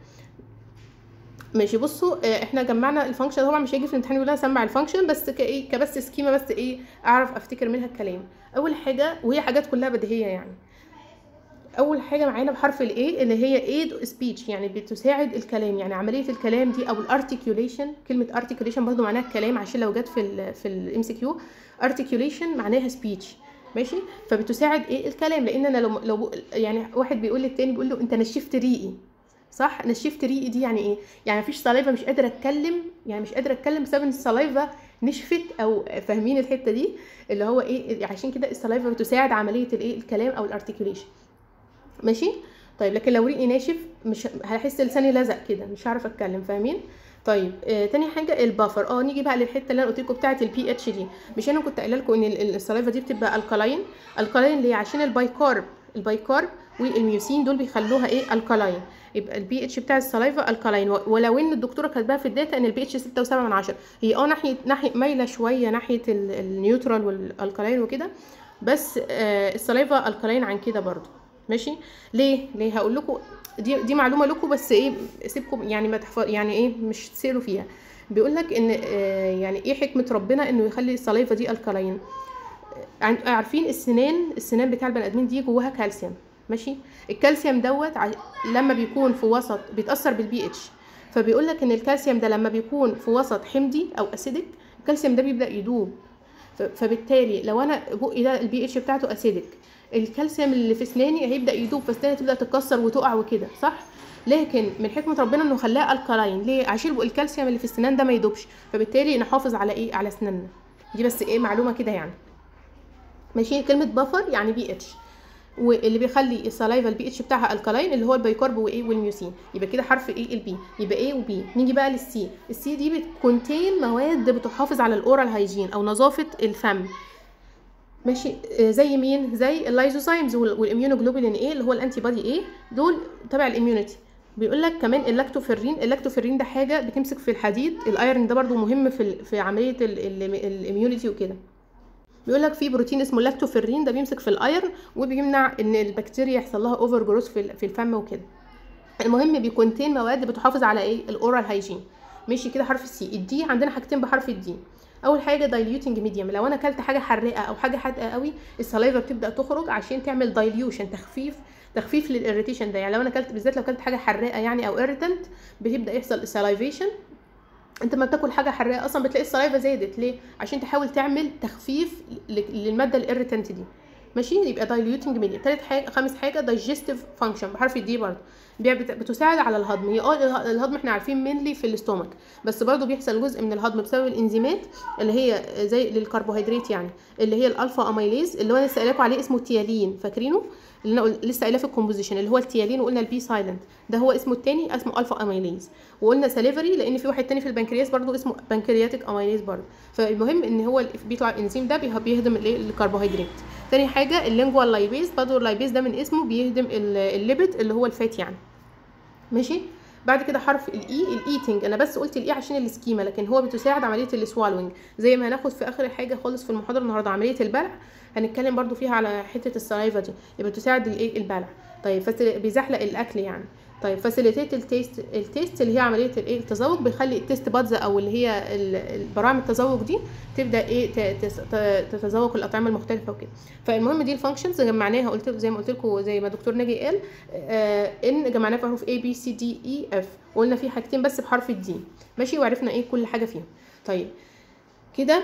ماشي بصوا احنا جمعنا الفانكشن طبعا مش هيجي في الامتحان يقول لها سمع الفانكشن بس كايه كبس سكيما بس ايه اعرف افتكر منها الكلام اول حاجه وهي حاجات كلها بديهيه يعني اول حاجه معانا بحرف الاي اللي هي ايد سبيتش يعني بتساعد الكلام يعني عمليه الكلام دي او الارتكيوليشن كلمه ارتكيوليشن برضو معناها الكلام عشان لو جت في ال في الام سي كيو ارتكيوليشن معناها سبيتش ماشي فبتساعد ايه الكلام لان انا لو لو يعني واحد بيقول للتاني بيقول له انت نشفت ريقي صح نشفت ريقي دي يعني ايه يعني مفيش سلايفا مش قادره اتكلم يعني مش قادره اتكلم بسبب ان السلايفا نشفت او فاهمين الحته دي اللي هو ايه عشان كده السلايفا بتساعد عمليه الايه الكلام او الارتكيوليشن ماشي طيب لكن لو ريقي ناشف مش هحس لساني لزق كده مش هعرف اتكلم فاهمين طيب آه تاني حاجه البافر اه نيجي بقى للحته اللي انا قلت لكم بتاعه البي اتش دي مش انا كنت قايله لكم ان السلايفا دي بتبقى الكالاين الكالاين ليه عشان البايكارب البايكارب والميوسين دول بيخلوها ايه الكالاين يبقى البي اتش بتاع السلايفا الكالاين ولو ان الدكتوره كاتباها في الداتا ان البي اتش 6.7 من عشرة هي اه ناحيه ناحيه مايله شويه ناحيه النيوترال والالكالاين وكده بس آه السلايفا الكالاين عن كده برضو ماشي ليه ليه هقول لكم دي دي معلومه لكم بس ايه سيبكم يعني ما تحفظ يعني ايه مش تسالوا فيها بيقول لك ان آه يعني ايه حكمه ربنا انه يخلي السلايفا دي الكالاين عارفين السنان السنان بتاع البني ادمين دي جواها كالسيوم ماشي الكالسيوم دوت لما بيكون في وسط بيتاثر بالبي اتش فبيقول لك ان الكالسيوم ده لما بيكون في وسط حمضي او اسيدك الكالسيوم ده بيبدا يدوب فبالتالي لو انا بقي ده البي اتش بتاعته اسيدك الكالسيوم اللي في اسناني هيبدا يدوب فاسناني تبدا تتكسر وتقع وكده صح لكن من حكمه ربنا انه خلاها الكالاين ليه عشان الكالسيوم اللي في السنان ده ما يدوبش فبالتالي نحافظ على ايه على اسناننا دي بس ايه معلومه كده يعني ماشي كلمه بفر يعني بي اتش واللي بيخلي السلايفا البي اتش بتاعها الكالاين اللي هو البيكارب وايه والميوسين يبقى كده حرف ايه البي يبقى ايه وبي نيجي بقى للسي السي دي بتكونتين مواد بتحافظ على الاورال هايجين او نظافه الفم ماشي زي مين زي اللايزوزايمز والاميونوجلوبولين ايه اللي هو الانتي بادي ايه دول تبع الاميونيتي بيقول لك كمان اللاكتوفيرين اللاكتوفيرين ده حاجه بتمسك في الحديد الايرون ده برده مهم في في عمليه الاميونيتي وكده بيقول لك في بروتين اسمه لاكتوفيرين ده بيمسك في الايرن وبيمنع ان البكتيريا يحصل لها اوفر جروث في في الفم وكده المهم بيكونتين مواد بتحافظ على ايه الاورال هايجين ماشي كده حرف السي الدي عندنا حاجتين بحرف الدي اول حاجه دايليوتنج ميديوم لو انا اكلت حاجه حراقه او حاجه حادقه قوي السلايفا بتبدا تخرج عشان تعمل دايليوشن تخفيف تخفيف للاريتيشن ده يعني لو انا اكلت بالذات لو اكلت حاجه حراقه يعني او اريتنت بتبدا يحصل سلايفيشن انت ما بتاكل حاجه حراقه اصلا بتلاقي السلايفا زادت ليه عشان تحاول تعمل تخفيف للماده الاريتنت دي ماشي يبقى دايليوتنج ميديا تالت حاجه خامس حاجه دايجستيف فانكشن بحرف الدي برضه بتساعد على الهضم هي اه الهضم احنا عارفين مينلي في الاستومك بس برضه بيحصل جزء من الهضم بسبب الانزيمات اللي هي زي للكربوهيدرات يعني اللي هي الالفا اميليز اللي هو انا لسه قايله عليه اسمه التيالين فاكرينه اللي انا لسه قايلاه في الكومبوزيشن اللي هو التيالين وقلنا البي سايلنت ده هو اسمه التاني اسمه الفا اميليز وقلنا ساليفري لان في واحد تاني في البنكرياس برضه اسمه بنكرياتيك اميليز برضه فالمهم ان هو بيطلع الانزيم ده بيهضم الكربوهيدرات تاني حاجه اللينجوال لايبيز برضه اللايبيز ده من اسمه بيهضم الليبيد اللي هو الفات يعني ماشي بعد كده حرف الاي الايتنج انا بس قلت الاي عشان السكيما لكن هو بتساعد عمليه السوالوينج زي ما هناخد في اخر حاجه خالص في المحاضره النهارده عمليه البلع هنتكلم برضو فيها على حته السلايفا دي يبقى بتساعد الايه البلع طيب فسل... بيزحلق الاكل يعني طيب فاسيليتيت التيست التيست اللي هي عمليه الايه التذوق بيخلي التيست بادز او اللي هي البراعم التذوق دي تبدا ايه تتذوق الاطعمه المختلفه وكده فالمهم دي الفانكشنز جمعناها قلت زي ما قلت لكم زي ما دكتور ناجي قال آه ان جمعناها في حروف A B C D E F وقلنا في حاجتين بس بحرف الدي ماشي وعرفنا ايه كل حاجه فيهم طيب كده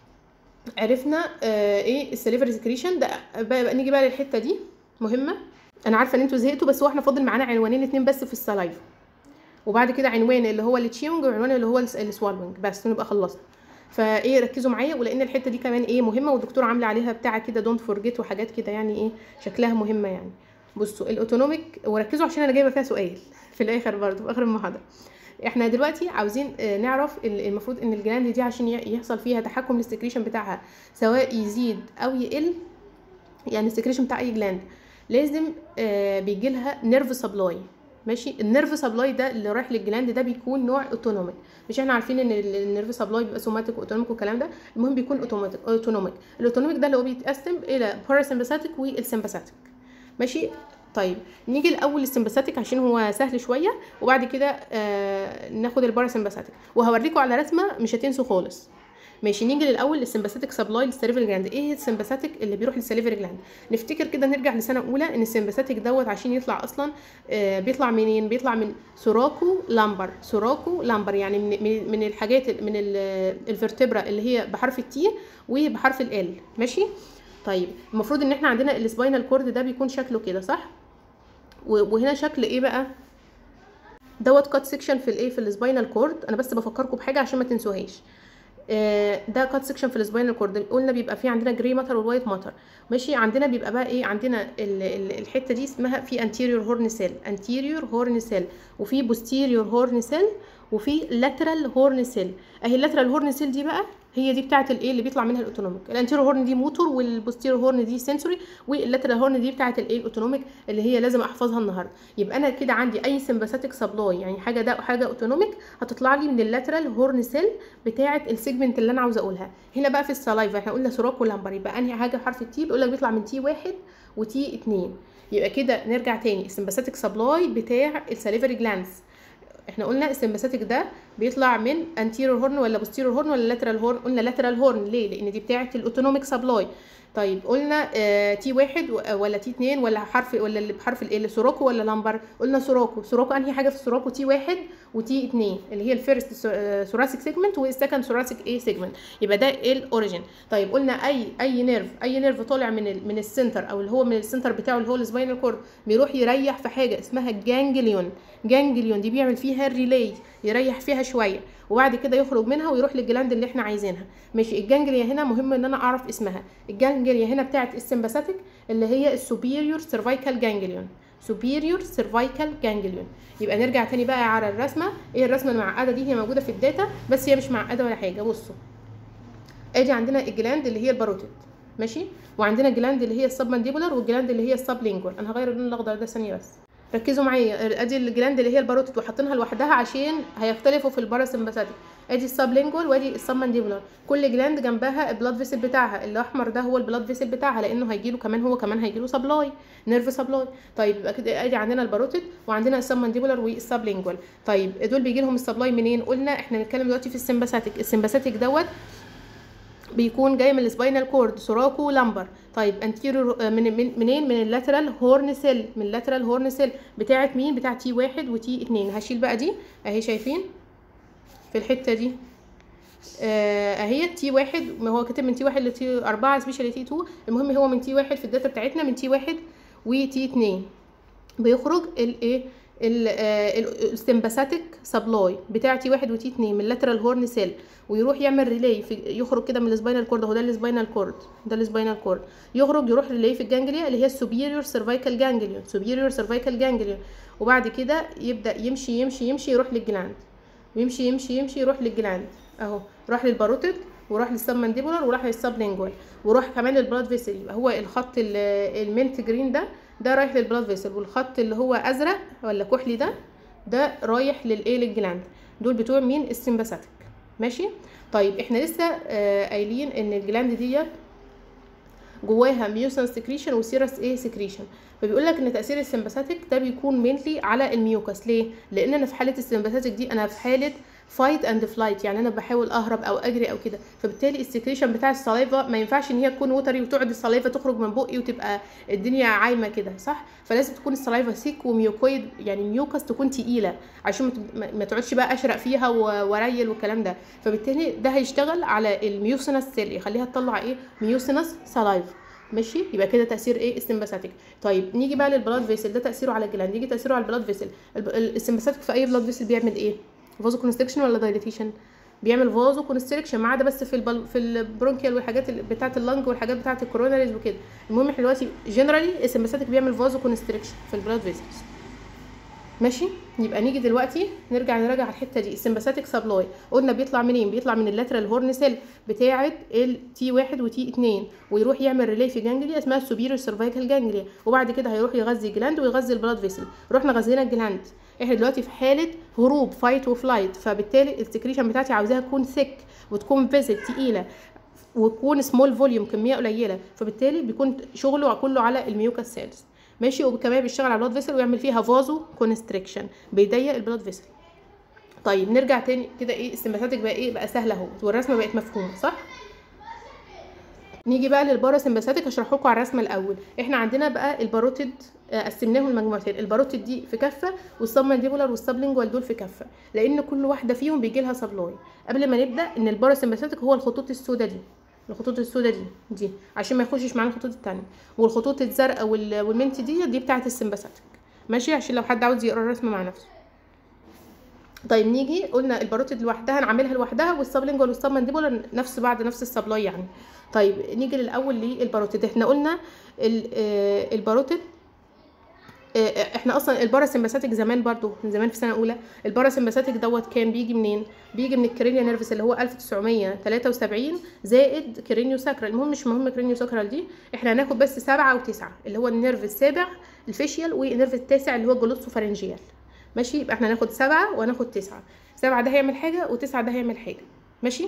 عرفنا آه ايه السليفري سكريشن ده بقى, بقى نيجي بقى للحته دي مهمه انا عارفه ان انتوا زهقتوا بس هو احنا فاضل معانا عنوانين اتنين بس في السلايفا وبعد كده عنوان اللي هو التشيونج وعنوان اللي هو السوالوينج بس نبقى خلصنا فايه ركزوا معايا ولان الحته دي كمان ايه مهمه والدكتور عامله عليها بتاعه كده دونت فورجيت وحاجات كده يعني ايه شكلها مهمه يعني بصوا الاوتونوميك وركزوا عشان انا جايبه فيها سؤال في الاخر برضه في اخر المحاضره احنا دلوقتي عاوزين نعرف المفروض ان الجلاند دي عشان يحصل فيها تحكم للسكريشن بتاعها سواء يزيد او يقل يعني السكريشن بتاع اي جلاند لازم آه بيجي لها نيرف سبلاي ماشي النيرف سبلاي ده اللي رايح للجلاند ده بيكون نوع اوتونوميك مش احنا عارفين ان النيرف سبلاي بيبقى سوماتيك واوتونوميك والكلام ده المهم بيكون اوتوماتيك اوتونوميك الاوتونوميك ده اللي هو بيتقسم الى باراسمباثيك والسمباثيك ماشي طيب نيجي الاول السمباثيك عشان هو سهل شويه وبعد كده آه ناخد الباراسمباثيك وهوريكم على رسمه مش هتنسوا خالص ماشي نيجي للاول السمباثيك سبلاي للسليفري جلاند ايه السمباثيك اللي بيروح للسليفري جلاند نفتكر كده نرجع لسنه اولى ان السمباثيك دوت عشان يطلع اصلا آه بيطلع منين بيطلع من سوراكو لامبر سوراكو لامبر يعني من, من الحاجات من الفرتبرا اللي هي بحرف التي وبحرف ال ماشي طيب المفروض ان احنا عندنا السباينال كورد ده بيكون شكله كده صح وهنا شكل ايه بقى دوت كات سيكشن في الايه في السباينال كورد انا بس بفكركم بحاجه عشان ما تنسوهاش ده كات سيكشن في السباينال كورد قلنا بيبقى فيه عندنا جري ماتر والوايت ماتر ماشي عندنا بيبقى بقى ايه عندنا ال ال الحته دي اسمها في انتيريور هورن سيل انتيريور هورن سيل وفي بوستيريور هورن سيل وفي لاترال هورن سيل اهي اللاترال هورن سيل دي بقى هي دي بتاعه الايه اللي بيطلع منها الاوتونوميك الانتيريور هورن دي موتور والبوستيريور هورن دي سنسوري واللاترال هورن دي بتاعه الايه الاوتونوميك اللي هي لازم احفظها النهارده يبقى انا كده عندي اي سمباثيك سبلاي يعني حاجه ده حاجه اوتونوميك هتطلع لي من اللاترال هورن سيل بتاعه السيجمنت اللي انا عاوزه اقولها هنا بقى في السلايفا احنا قلنا سوراكو لامبر يبقى انهي حاجه حرف التي بيقول لك بيطلع من تي واحد وتي اتنين يبقى كده نرجع تاني السمباثيك سبلاي بتاع الساليفري جلانس احنا قلنا السمباثيك ده بيطلع من انتيريور هورن ولا بوستيريور هورن ولا لاترال هورن قلنا لاترال هورن ليه لان دي بتاعه الاوتونوميك سبلاي طيب قلنا اه تي واحد ولا تي اتنين ولا حرف ولا اللي بحرف الايه سوراكو ولا لامبر قلنا سوراكو سوراكو انهي حاجه في السوراكو تي واحد وتي اتنين اللي هي الفيرست ثوراسيك سيجمنت والسكند ثوراسيك ايه سيجمنت يبقى ده ايه الاوريجين طيب قلنا اي اي نيرف اي نيرف طالع من ال من السنتر او اللي هو من السنتر بتاعه اللي هو السباينال كورد بيروح يريح في حاجه اسمها الجانجليون جانجليون دي بيعمل فيها الريلي يريح فيها شويه وبعد كده يخرج منها ويروح للجلاند اللي احنا عايزينها ماشي الجانجليا هنا مهم ان انا اعرف اسمها الجانجليا هنا بتاعت السمباثيك اللي هي السوبيريور سيرفايكال جانجليون سوبيريور سيرفايكال جانجليون يبقى نرجع تاني بقى على الرسمه ايه الرسمه المعقده دي هي موجوده في الداتا بس هي مش معقده ولا حاجه بصوا ادي عندنا الجلاند اللي هي الباروتيد ماشي وعندنا الجلاند اللي هي السب مانديبولار والجلاند اللي هي السب لينجوال انا هغير اللون الاخضر ده ثانيه بس ركزوا معايا ادي الجلاند اللي هي الباروتيد وحاطينها لوحدها عشان هيختلفوا في الباراسمباثيك ادي السبلينجوال وادي السبمانديبولار كل جلاند جنبها البلاد فيسل بتاعها الاحمر ده هو البلاد فيسل بتاعها لانه هيجيله كمان هو كمان هيجيله سبلاي نيرف سبلاي طيب يبقى كده ادي عندنا الباروتيد وعندنا السبمانديبولار والسبلينجوال طيب دول بيجي لهم السبلاي منين قلنا احنا بنتكلم دلوقتي في السمباثيك السمباثيك دوت بيكون جاي من السباينال كورد سوراكو لامبر طيب انتيريور من من منين من اللاترال هورن سيل من اللاترال هورن سيل بتاعه مين بتاعه تي واحد وتي اتنين هشيل بقى دي اهي شايفين في الحته دي آه اهي تي واحد ما هو كاتب من تي واحد لتي اربعة سبيشال لتي تو المهم هو من تي واحد في الداتا بتاعتنا من تي واحد وتي اتنين بيخرج الايه السمباثيك سبلاي بتاع تي واحد وتي اتنين من اللاترال هورن سيل ويروح يعمل ريلي في يخرج كده من السباينال كورد اهو ده السباينال كورد ده السباينال كورد يخرج يروح ريلي في الجانجليا اللي هي السوبيريور سيرفايكال جانجليون سوبيريور سيرفايكال جانجليون وبعد كده يبدا يمشي يمشي يمشي يروح للجلاند ويمشي يمشي يمشي يروح للجلاند اهو راح للباروتيد وراح للسبمانديبولار وراح للسبلينجوال وراح كمان للبلاد فيسل يبقى هو الخط المنت جرين ده ده رايح للبلاد فيسل والخط اللي هو ازرق ولا كحلي ده ده رايح للايه للجلاند دول بتوع مين السمباثيك ماشي طيب احنا لسه آه قايلين ان الجلاند ديت جواها ميوسن سكريشن وسيرس ايه سكريشن فبيقول لك ان تاثير السمباثيك ده بيكون مينلي على الميوكس ليه لان انا في حاله السمباثيك دي انا في حاله فايت اند فلايت يعني انا بحاول اهرب او اجري او كده فبالتالي السكريشن بتاع السلايفا ما ينفعش ان هي تكون وتري وتقعد السلايفا تخرج من بقي وتبقى الدنيا عايمه كده صح فلازم تكون السلايفا سيك وميوكويد يعني ميوكس تكون تقيله عشان ما تقعدش بقى اشرق فيها وريل والكلام ده فبالتالي ده هيشتغل على الميوسينس سيل يخليها تطلع ايه ميوسينس سلايفا ماشي يبقى كده تاثير ايه السمباثيك طيب نيجي بقى للبلاد فيسل ده تاثيره على الجلاند يجي تاثيره على البلاد فيسل السمباثيك في اي بلاد فيسل بيعمل ايه فازو كونستريكشن ولا دايليتيشن بيعمل فازو كونستريكشن ما عدا بس في البل... في البرونكيال والحاجات بتاعه اللنج والحاجات بتاعه الكوروناريز وكده المهم احنا دلوقتي جنرالي السمباثيك بيعمل فازو كونستريكشن في البلاد فيسلز ماشي يبقى نيجي دلوقتي نرجع نراجع الحته دي السمباثيك سبلاي قلنا بيطلع منين بيطلع من اللاترال هورن سيل بتاعه التي واحد وتي اتنين ويروح يعمل ريلي في جانجليا اسمها السوبيريور سيرفايكال جانجليا وبعد كده هيروح يغذي جلاند ويغذي البلاد فيسل رحنا غذينا الجلاند احنا دلوقتي في حاله هروب فايت وفلايت فبالتالي السكريشن بتاعتي عاوزاها تكون ثيك وتكون فيزل تقيله وتكون سمول فوليوم كميه قليله فبالتالي بيكون شغله كله على الميوكاس سيلز ماشي وكمان بيشتغل على البلاد فيسل ويعمل فيها فازو كونستريكشن بيضيق البلاد فيسل طيب نرجع تاني كده ايه السمباثيك بقى ايه بقى سهله اهو والرسمه بقت مفهومه صح نيجي بقى للباراسمباثيك هشرح لكم على الرسمه الاول احنا عندنا بقى الباروتيد قسمناهم لمجموعتين الباروتيد دي في كفه والسبمانديبولار والسبلينجوال دول في كفه لان كل واحده فيهم بيجي لها سبلاي قبل ما نبدا ان الباراسمباثيك هو الخطوط السوداء دي الخطوط السوداء دي دي عشان ما يخشش معانا الخطوط التانية والخطوط الزرقاء والمنت دي دي بتاعه السمباثيك ماشي عشان لو حد عاوز يقرا الرسمه مع نفسه طيب نيجي قلنا الباروتيد لوحدها نعملها لوحدها والسبلينجوال والسبمانديبولار نفس بعد نفس السبلاي يعني طيب نيجي للاول للباروتيد احنا قلنا الباروتيد احنا اصلا الباراسمباثيك زمان برضو من زمان في سنه اولى الباراسمباثيك دوت كان بيجي منين بيجي من الكرينيا نيرفس اللي هو 1973 زائد كرينيو ساكرال المهم مش مهم كرينيو ساكرال دي احنا هناخد بس سبعة وتسعة اللي هو النيرف السابع الفيشيال والنيرف التاسع اللي هو الجلوسوفارنجيال ماشي يبقى احنا هناخد سبعة وهناخد تسعة سبعة ده هيعمل حاجة وتسعة ده هيعمل حاجة ماشي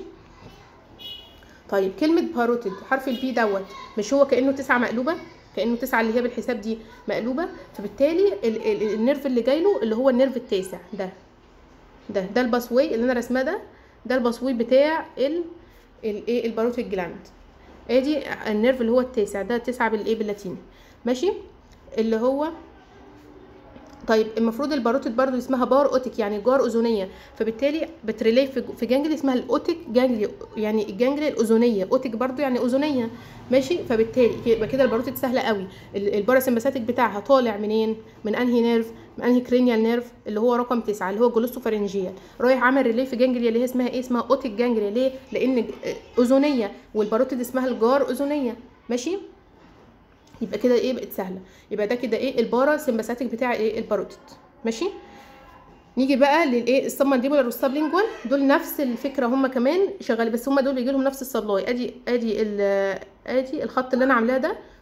طيب كلمة باروتيد حرف البي دوت مش هو كأنه تسعة مقلوبة كانه تسعة اللي هي بالحساب دي مقلوبه فبالتالي ال ال النيرف اللي جاي له اللي هو النيرف التاسع ده ده ده الباسوي اللي انا رسماه ده ده الباسوي بتاع ال الايه الباروتيد جلاند ادي النيرف اللي هو التاسع ده تسعة بالايه باللاتيني ماشي اللي هو طيب المفروض الباروتيد برضو اسمها بار اوتيك يعني جار اذنيه فبالتالي بتريلي في جانجلي اسمها الاوتيك جانجلي يعني الجانجلي الاذنيه اوتيك برضو يعني اذنيه ماشي فبالتالي يبقى كده الباروتيد سهله قوي الباراسمباثيك بتاعها طالع منين من انهي نيرف من انهي كرينيال نيرف اللي هو رقم تسعة اللي هو جلوسوفارنجيال رايح عامل ريلي في جانجليا اللي هي اسمها ايه اسمها اوتيك جانجليا ليه لان اذنيه والباروتيد اسمها الجار اذنيه ماشي يبقى كده ايه بقت سهله يبقى ده كده ايه البارا سمباثيك بتاع ايه الباروتيد ماشي نيجي بقى للايه السبمانديبولار والسبلينجوال دول نفس الفكره هم كمان شغال بس هم دول بيجي لهم نفس السبلاي ادي ادي ادي الخط اللي انا عاملاه ده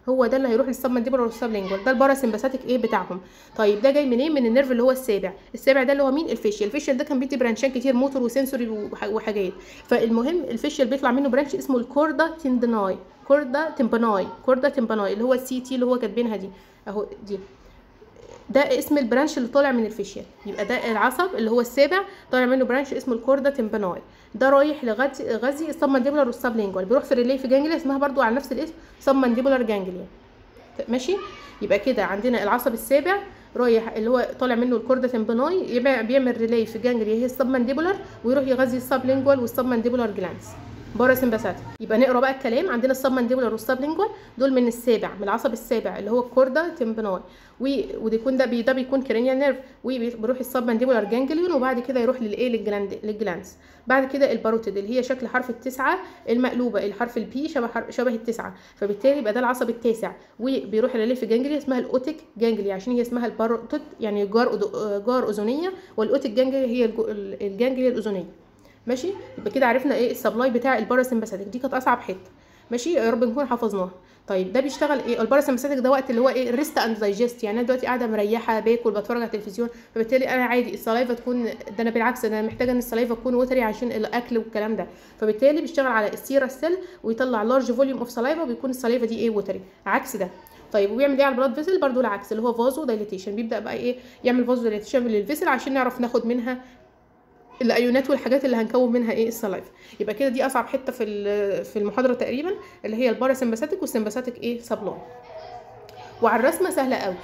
هو ده اللي هيروح للسبمنديبولار والسبلينجوال ده الباراسمباثيك ايه بتاعهم طيب ده جاي منين من النيرف اللي هو السابع السابع ده اللي هو مين الفيشيال الفيشيال ده كان بيدي برانشات كتير موتور وسنسوري وح- وحاجات فالمهم الفيشيال بيطلع منه برانش اسمه الكوردا تندناي كوردا تمباناي كوردا تمباناي اللي هو السي تي اللي هو كاتبينها دي اهو دي ده اسم البرانش اللي طالع من الفيشيال يبقى ده العصب اللي هو السابع طالع منه برانش اسمه الكوردا تمباناي ده رايح لغزي غزي السبمنديبولار والسبلينجوال بيروح في الريليف جانجليا اسمها برضو على نفس الاسم سبمنديبولار جانجليا ماشي يبقى كده عندنا العصب السابع رايح اللي هو طالع منه الكوردا تمباناي يبقى بيعمل ريلي في جانجليا هي السبمنديبولار ويروح يغذي السبلينجوال والسبمنديبولار جلانس باراسمباثيك يبقى نقرا بقى الكلام عندنا السبمنديبولار والسبلينجوال دول من السابع من العصب السابع اللي هو الكوردا تمباناي وبيكون ده بي ده بيكون كرينيال نيرف وبيروح السبمنديبولار جانجليون وبعد كده يروح للايه للجلاند للجلانس بعد كده الباروتيد اللي هي شكل حرف التسعه المقلوبه الحرف البي شبه حر- شبه التسعه فبالتالي يبقى ده العصب التاسع وبيروح لليف جانجليا اسمها الاوتيك جانجليا عشان هي اسمها الباروتيد يعني جار أذو- جار اذنيه والاوتيك جانجليا هي الجو- الجانجليا الاذنيه ماشي يبقى كده عرفنا ايه السبلاي بتاع الباراسمباثيك دي كانت اصعب حته ماشي يا رب نكون حفظناها طيب ده بيشتغل ايه الباراسمباثيك ده وقت اللي هو ايه ريست اند دايجست يعني انا دلوقتي قاعده مريحه باكل بتفرج على التلفزيون فبالتالي انا عادي السلايفا تكون ده انا بالعكس ده انا محتاجه ان السلايفا تكون وتري عشان الاكل والكلام ده فبالتالي بيشتغل على السيرا سيل ويطلع لارج فوليوم اوف سلايفا وبيكون السلايفا دي ايه وتري عكس ده طيب وبيعمل ايه على البلاد فيسل برضو العكس اللي هو فازو دايليتيشن بيبدا بقى ايه يعمل فازو دايليتيشن للفيسل عشان نعرف ناخد منها الايونات والحاجات اللي هنكون منها ايه السلايف يبقى كده دي اصعب حته في ال- في المحاضره تقريبا اللي هي الباراسمباثيك والسمباثيك ايه سبلاي وعلى الرسمه سهله قوي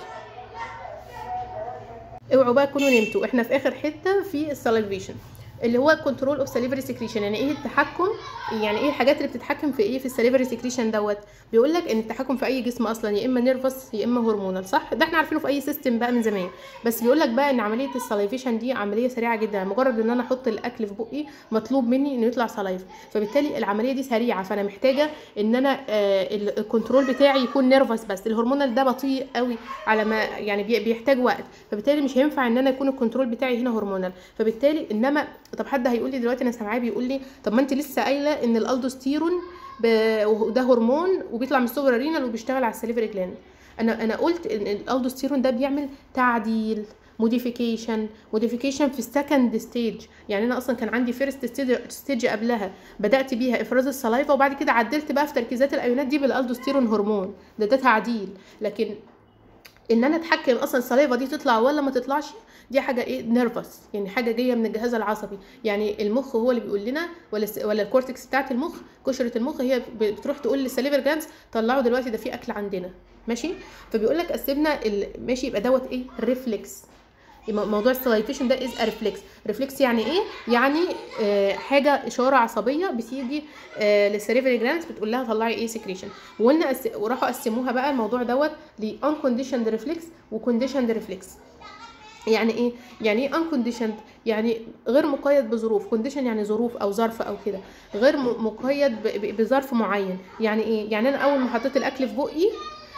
اوعوا بقى تكونوا نمتوا احنا في اخر حته في السلايفيشن اللي هو كنترول اوف ساليفري سكريشن يعني ايه التحكم يعني ايه الحاجات اللي بتتحكم في ايه في الساليفري سكريشن دوت بيقول لك ان التحكم في اي جسم اصلا يا اما نيرفس يا اما هرمونال صح ده احنا عارفينه في اي سيستم بقى من زمان بس بيقول لك بقى ان عمليه السلايفيشن دي عمليه سريعه جدا مجرد ان انا احط الاكل في بقي مطلوب مني انه يطلع سلايف فبالتالي العمليه دي سريعه فانا محتاجه ان انا آه ال- الكنترول بتاعي يكون نيرفس بس الهرمونال ده بطيء قوي على ما يعني بي- بيحتاج وقت فبالتالي مش هينفع ان انا يكون الكنترول بتاعي هنا هرمونال فبالتالي انما طب حد هيقول لي دلوقتي انا سامعاه بيقول لي طب ما انت لسه قايله ان الالدوستيرون ب- وده هرمون وبيطلع من السوبر رينال وبيشتغل على السليفري جلاند انا انا قلت ان الالدوستيرون ده بيعمل تعديل موديفيكيشن موديفيكيشن في السكند ستيج يعني انا اصلا كان عندي فيرست ستيج قبلها بدات بيها افراز السلايفا وبعد كده عدلت بقى في تركيزات الايونات دي بالالدوستيرون هرمون ده ده تعديل لكن ان انا اتحكم اصلا السلايفا دي تطلع ولا ما تطلعش دي حاجه ايه نيرفس يعني حاجه جايه من الجهاز العصبي يعني المخ هو اللي بيقول لنا ولا الس- ولا الكورتكس بتاعه المخ قشره المخ هي ب- بتروح تقول للسليفر جلاندز طلعوا دلوقتي ده في اكل عندنا ماشي فبيقول لك قسمنا ال- ماشي يبقى دوت ايه ريفلكس يبقى موضوع السلايفيشن ده از ريفلكس ريفلكس يعني ايه يعني آه حاجه اشاره عصبيه بتيجي آه للسيريفري جلاندز بتقول لها طلعي ايه سكريشن وقلنا أس... وراحوا قسموها بقى الموضوع دوت ل unconditioned ريفلكس وconditioned ريفلكس يعني ايه يعني ايه unconditioned يعني غير مقيد بظروف condition يعني ظروف او ظرف او كده غير م- مقيد ب- ب- بظرف معين يعني ايه يعني انا اول ما حطيت الاكل في بقي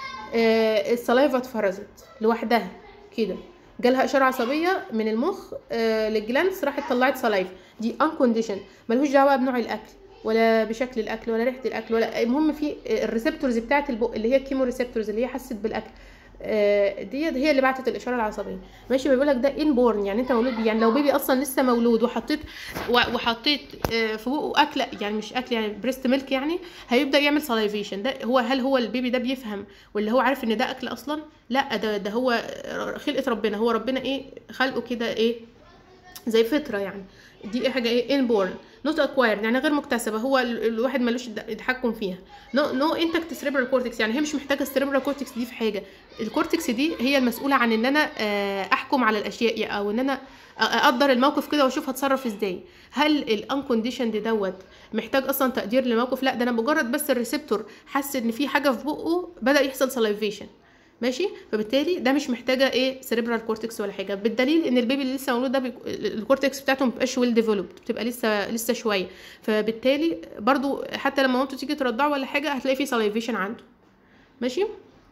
آه السلايفا اتفرزت لوحدها كده جالها اشاره عصبيه من المخ آه للجلانس راحت طلعت سلايف دي unconditioned ملوش دعوه بقى بنوع الاكل ولا بشكل الاكل ولا ريحه الاكل ولا المهم في الريسبتورز بتاعه البق اللي هي الكيمو ريسبتورز اللي هي حست بالاكل آه، ديت هي اللي بعتت الاشاره العصبيه ماشي بيقول لك ده انبورن يعني انت مولود بيه يعني لو بيبي اصلا لسه مولود وحطيت و- وحطيت آه، في بقه اكل يعني مش اكل يعني بريست ميلك يعني هيبدا يعمل سلايفيشن ده هو هل هو البيبي ده بيفهم ولا هو عارف ان ده اكل اصلا لا ده ده هو خلقه ربنا هو ربنا ايه خلقه كده ايه زي فطره يعني دي إيه حاجه ايه انبورن نوت اكوايرد يعني غير مكتسبه هو ال- الواحد ملوش د- تحكم فيها نو نو انتكت سيريبرال كورتكس يعني هي مش محتاجه السيريبرال كورتكس دي في حاجه الكورتكس دي هي المسؤوله عن ان انا آه، احكم على الاشياء او ان انا أ- اقدر الموقف كده واشوف هتصرف ازاي هل الانكونديشند دوت محتاج اصلا تقدير للموقف لا ده انا مجرد بس الريسبتور حس ان في حاجه في بقه بدا يحصل سلايفيشن ماشي فبالتالي ده مش محتاجه ايه سيريبرال كورتكس ولا حاجه بالدليل ان البيبي اللي لسه مولود ده بيك... الكورتكس بتاعته ما بتبقاش ويل ديفلوبد بتبقى لسه لسه شويه فبالتالي برضو حتى لما مامته تيجي ترضعه ولا حاجه هتلاقي فيه سلايفيشن عنده ماشي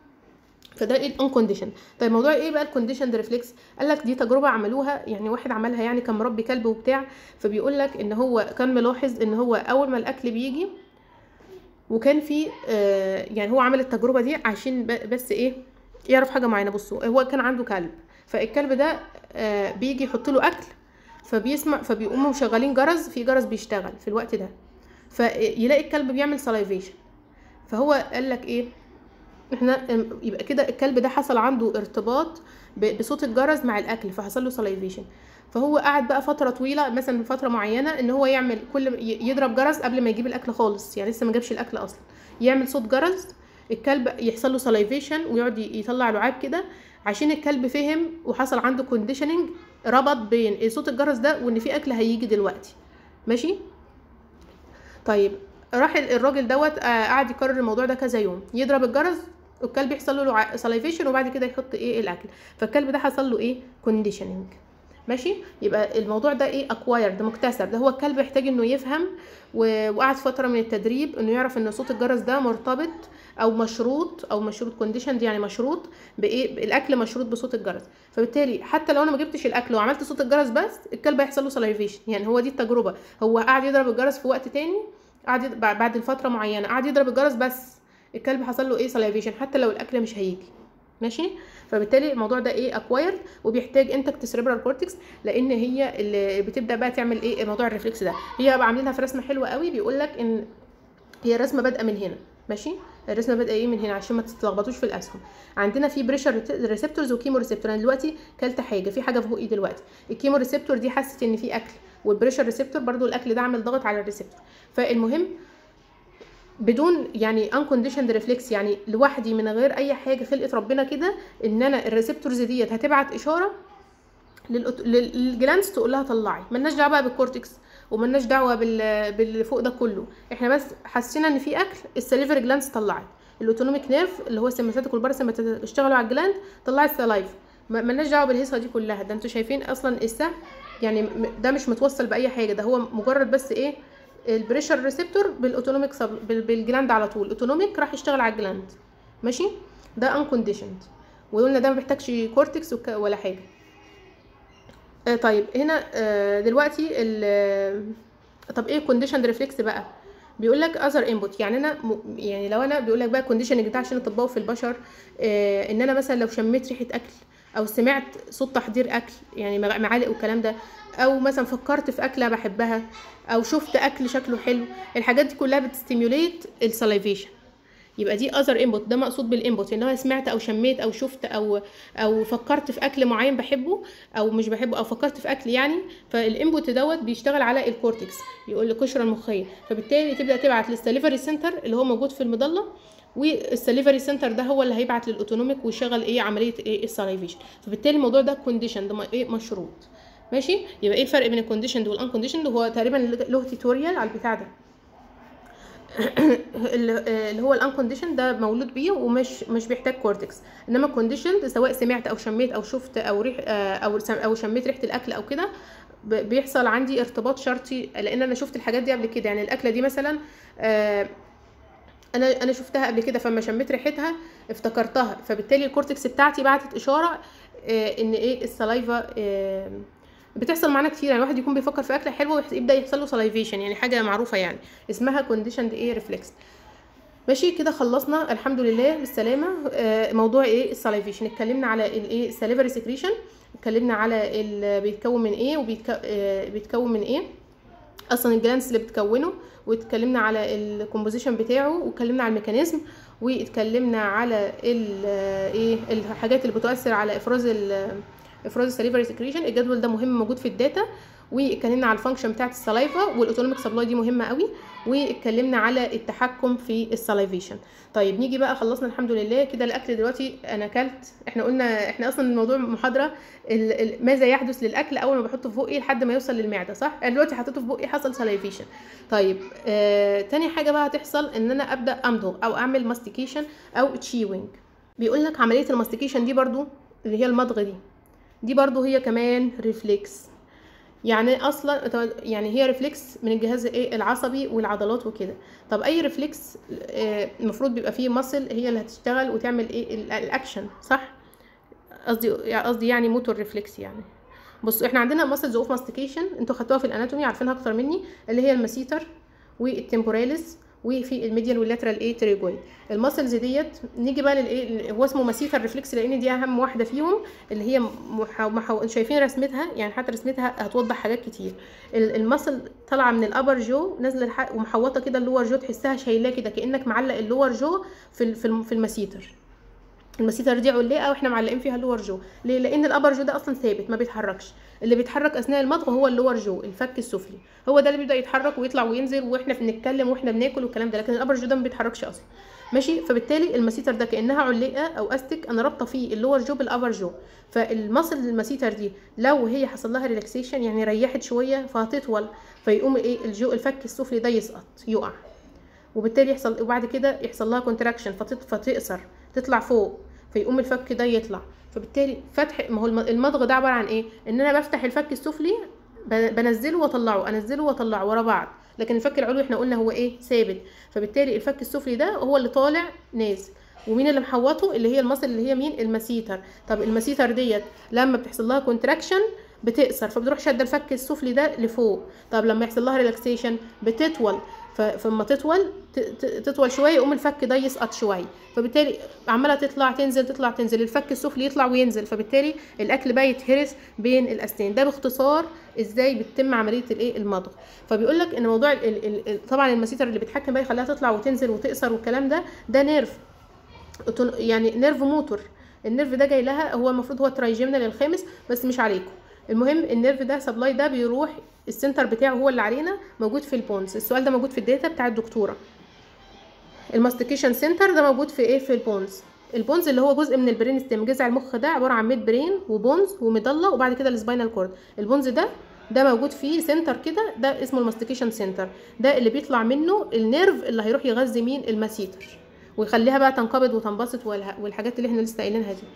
فده ايه الانكونديشن طيب موضوع ايه بقى الكونديشن ريفلكس قال لك دي تجربه عملوها يعني واحد عملها يعني كان مربي كلب وبتاع فبيقول لك ان هو كان ملاحظ ان هو اول ما الاكل بيجي وكان في آه يعني هو عمل التجربه دي عشان ب- بس ايه يعرف حاجه معينه بصوا هو كان عنده كلب فالكلب ده آه بيجي يحط له اكل فبيسمع فبيقوموا مشغلين جرس في جرس بيشتغل في الوقت ده فيلاقي الكلب بيعمل سلايفيشن فهو قال لك ايه احنا ام- يبقى كده الكلب ده حصل عنده ارتباط ب- بصوت الجرس مع الاكل فحصل له سلايفيشن فهو قعد بقى فتره طويله مثلا فتره معينه ان هو يعمل كل ي- يضرب جرس قبل ما يجيب الاكل خالص يعني لسه ما جابش الاكل اصلا يعمل صوت جرس الكلب يحصل له سلايفيشن ويقعد ي- يطلع لعاب كده عشان الكلب فهم وحصل عنده كونديشننج ربط بين صوت الجرس ده وان في اكل هيجي دلوقتي ماشي طيب راح ال- الراجل دوت آه، قعد يكرر الموضوع ده كذا يوم يضرب الجرس الكلب يحصل له سلايفيشن وبعد كده يحط ايه الاكل فالكلب ده حصل له ايه كونديشننج ماشي يبقى الموضوع ده ايه اكواير ده مكتسب ده هو الكلب يحتاج انه يفهم و- وقعد فتره من التدريب انه يعرف ان صوت الجرس ده مرتبط او مشروط او مشروط كونديشن يعني مشروط بايه الاكل مشروط بصوت الجرس فبالتالي حتى لو انا ما جبتش الاكل وعملت صوت الجرس بس الكلب هيحصل له سلايفيشن يعني هو دي التجربه هو قعد يضرب الجرس في وقت تاني قعد يض- بع- بعد الفتره معينه قعد يضرب الجرس بس الكلب حصل له ايه سلايفيشن حتى لو الاكل مش هيجي ماشي فبالتالي الموضوع ده ايه اكوايرد وبيحتاج انتكت سيريبرال كورتكس لان هي اللي بتبدا بقى تعمل ايه موضوع الريفلكس ده هي بقى عاملينها في رسمه حلوه قوي بيقول لك ان هي الرسمه بادئه من هنا ماشي الرسمه بادئه ايه من هنا عشان ما تتلخبطوش في الاسهم عندنا في بريشر ريسبتورز وكيمو ريسبتور انا دلوقتي كلت حاجه في حاجه في بقي دلوقتي الكيمو ريسبتور دي حست ان في اكل والبريشر ريسبتور برضو الاكل ده عامل ضغط على الريسبتور فالمهم بدون يعني unconditioned ريفلكس يعني لوحدي من غير اي حاجه خلقت ربنا كده ان انا الريسبتورز ديت هتبعت اشاره للأوت- لل- للجلانس تقول لها طلعي ملناش دعوه بقى بالكورتكس وملناش دعوه بال... باللي فوق ده كله احنا بس حسينا ان في اكل السليفري جلانس طلعت الاوتونوميك نيرف اللي هو السمباثيك والباراسمباثيك اشتغلوا على الجلاند طلعت سلايف ملناش دعوه بالهيصه دي كلها ده انتوا شايفين اصلا السهم يعني م- ده مش متوصل باي حاجه ده هو مجرد بس ايه البريشر ريسبتور بالاوتونوميك سب... بال- بالجلاند على طول الاوتونوميك راح يشتغل على الجلاند ماشي ده انكونديشند وقلنا ده ما بيحتاجش كورتكس وك... ولا حاجه آه طيب هنا آه دلوقتي ال آه، طب ايه كونديشن ريفلكس بقى بيقول لك اذر انبوت يعني انا م... يعني لو انا بيقول لك بقى كونديشن ده عشان اطبقه في البشر آه ان انا مثلا لو شميت ريحه اكل او سمعت صوت تحضير اكل يعني مع- معالق والكلام ده او مثلا فكرت في اكله بحبها او شفت اكل شكله حلو الحاجات دي كلها بتستيموليت السلايفيشن يبقى دي اذر انبوت ده مقصود بالانبوت ان انا سمعت او شميت او شفت او او فكرت في اكل معين بحبه او مش بحبه او فكرت في اكل يعني فالانبوت دوت بيشتغل على الكورتكس يقول القشره المخيه فبالتالي تبدا تبعت للسليفري سنتر اللي هو موجود في المظله والسليفري سنتر ده هو اللي هيبعت للاوتونوميك ويشغل ايه عمليه ايه السلايفيشن فبالتالي الموضوع ده كونديشن ده م- ايه مشروط ماشي يبقى ايه الفرق بين الكونديشن والانكونديشن هو تقريبا له توتوريال على البتاع ده اللي اللي هو الانكونديشن ده مولود بيه ومش مش بيحتاج كورتكس انما الكونديشن سواء سمعت او شميت او شفت او ريح آه، او سم- او شميت ريحه الاكل او كده ب- بيحصل عندي ارتباط شرطي لان انا شفت الحاجات دي قبل كده يعني الاكله دي مثلا آه، انا انا شفتها قبل كده فما شميت ريحتها افتكرتها فبالتالي الكورتكس بتاعتي بعتت اشاره آه، ان ايه السلايفا آه، بتحصل معانا كتير يعني الواحد يكون بيفكر في اكله حلوه ويبدا يحصل له سلايفيشن يعني حاجه معروفه يعني اسمها كونديشند ايه ريفلكس ماشي كده خلصنا الحمد لله بالسلامه آه، موضوع ايه السلايفيشن اتكلمنا على الايه السليفري سكريشن اتكلمنا على ال- بيتكون من ايه وبيتكون من ايه اصلا الجلانس اللي بتكونه واتكلمنا على الكومبوزيشن بتاعه واتكلمنا على الميكانيزم واتكلمنا على ال- ايه الحاجات اللي بتؤثر على افراز ال- افراز السليفري سكريشن الجدول ده مهم موجود في الداتا واتكلمنا على الفانكشن بتاعه السلايفا والاوتونوميك سبلاي دي مهمه قوي واتكلمنا على التحكم في السلايفيشن طيب نيجي بقى خلصنا الحمد لله كده الاكل دلوقتي انا اكلت احنا قلنا احنا اصلا الموضوع محاضره ال- ال- ماذا يحدث للاكل اول ما بحطه في بقي لحد ما يوصل للمعده صح انا دلوقتي حطيته في بقي حصل سلايفيشن طيب آه تاني حاجه بقى هتحصل ان انا ابدا امضغ او اعمل ماستيكيشن او تشيوينج بيقول لك عمليه الماستيكيشن دي برضو اللي هي المضغ دي دي برضو هي كمان ريفلكس يعني اصلا يعني هي ريفلكس من الجهاز ايه العصبي والعضلات وكده طب اي ريفلكس آه، المفروض بيبقى فيه ماسل هي اللي هتشتغل وتعمل ايه ال- الاكشن صح قصدي قصدي يعني موتور ريفلكس يعني بصوا احنا عندنا ماسلز اوف ماستيكيشن انتوا خدتوها في الاناتومي عارفينها اكتر مني اللي هي المسيتر والتمبوراليس وفي الميديال واللاترال ايه تريجويد الماسلز ديت نيجي بقى للايه هو اسمه مسيتر ريفلكس لان دي اهم واحده فيهم اللي هي محو... محو... شايفين رسمتها يعني حتى رسمتها هتوضح حاجات كتير الماسل طالعه من الابر جو نازله الح... ومحوطه كده اللور جو تحسها شايلاه كده كانك معلق اللور جو في في المسيتر المسيتر دي علقه واحنا معلقين فيها اللور جو ليه لان الابر جو ده اصلا ثابت ما بيتحركش اللي بيتحرك اثناء المضغ هو اللور جو الفك السفلي هو ده اللي بيبدا يتحرك ويطلع وينزل واحنا بنتكلم واحنا بناكل والكلام ده لكن الابر جو ده ما بيتحركش اصلا ماشي فبالتالي المسيتر ده كانها علقه او استك انا رابطه فيه اللور جو بالابر جو فالمصل المسيتر دي لو هي حصل لها ريلاكسيشن يعني ريحت شويه فهتطول فيقوم ايه الجو الفك السفلي ده يسقط يقع وبالتالي يحصل وبعد كده يحصل لها كونتراكشن فتقصر تطلع فوق فيقوم الفك ده يطلع فبالتالي فتح ما هو المضغ ده عباره عن ايه ان انا بفتح الفك السفلي بنزله واطلعه انزله واطلعه ورا بعض لكن الفك العلوي احنا قلنا هو ايه ثابت فبالتالي الفك السفلي ده هو اللي طالع نازل ومين اللي محوطه اللي هي المصل اللي هي مين المسيتر طب المسيتر ديت لما بتحصل لها كونتراكشن بتقصر فبتروح شاده الفك السفلي ده لفوق طب لما يحصل لها ريلاكسيشن بتطول فلما تطول تطول شويه يقوم الفك ده يسقط شويه فبالتالي عماله تطلع تنزل تطلع تنزل الفك السفلي يطلع وينزل فبالتالي الاكل بقى يتهرس بين الاسنان ده باختصار ازاي بتتم عمليه الايه المضغ فبيقول لك ان موضوع ال ال طبعا المسيتر اللي بيتحكم بقى يخليها تطلع وتنزل وتقصر والكلام ده ده نيرف يعني نيرف موتور النيرف ده جاي لها هو المفروض هو ترايجيمنال الخامس بس مش عليكم المهم النيرف ده سبلاي ده بيروح السنتر بتاعه هو اللي علينا موجود في البونز السؤال ده موجود في الداتا بتاع الدكتوره الماستيكيشن سنتر ده موجود في ايه في البونز البونز اللي هو جزء من البرين ستيم جذع المخ ده عباره عن ميد برين وبونز ومضله وبعد كده السباينال كورد البونز ده ده موجود فيه سنتر كده ده اسمه الماستيكيشن سنتر ده اللي بيطلع منه النيرف اللي هيروح يغذي مين المسيتر ويخليها بقى تنقبض وتنبسط والحاجات اللي احنا لسه قايلينها دي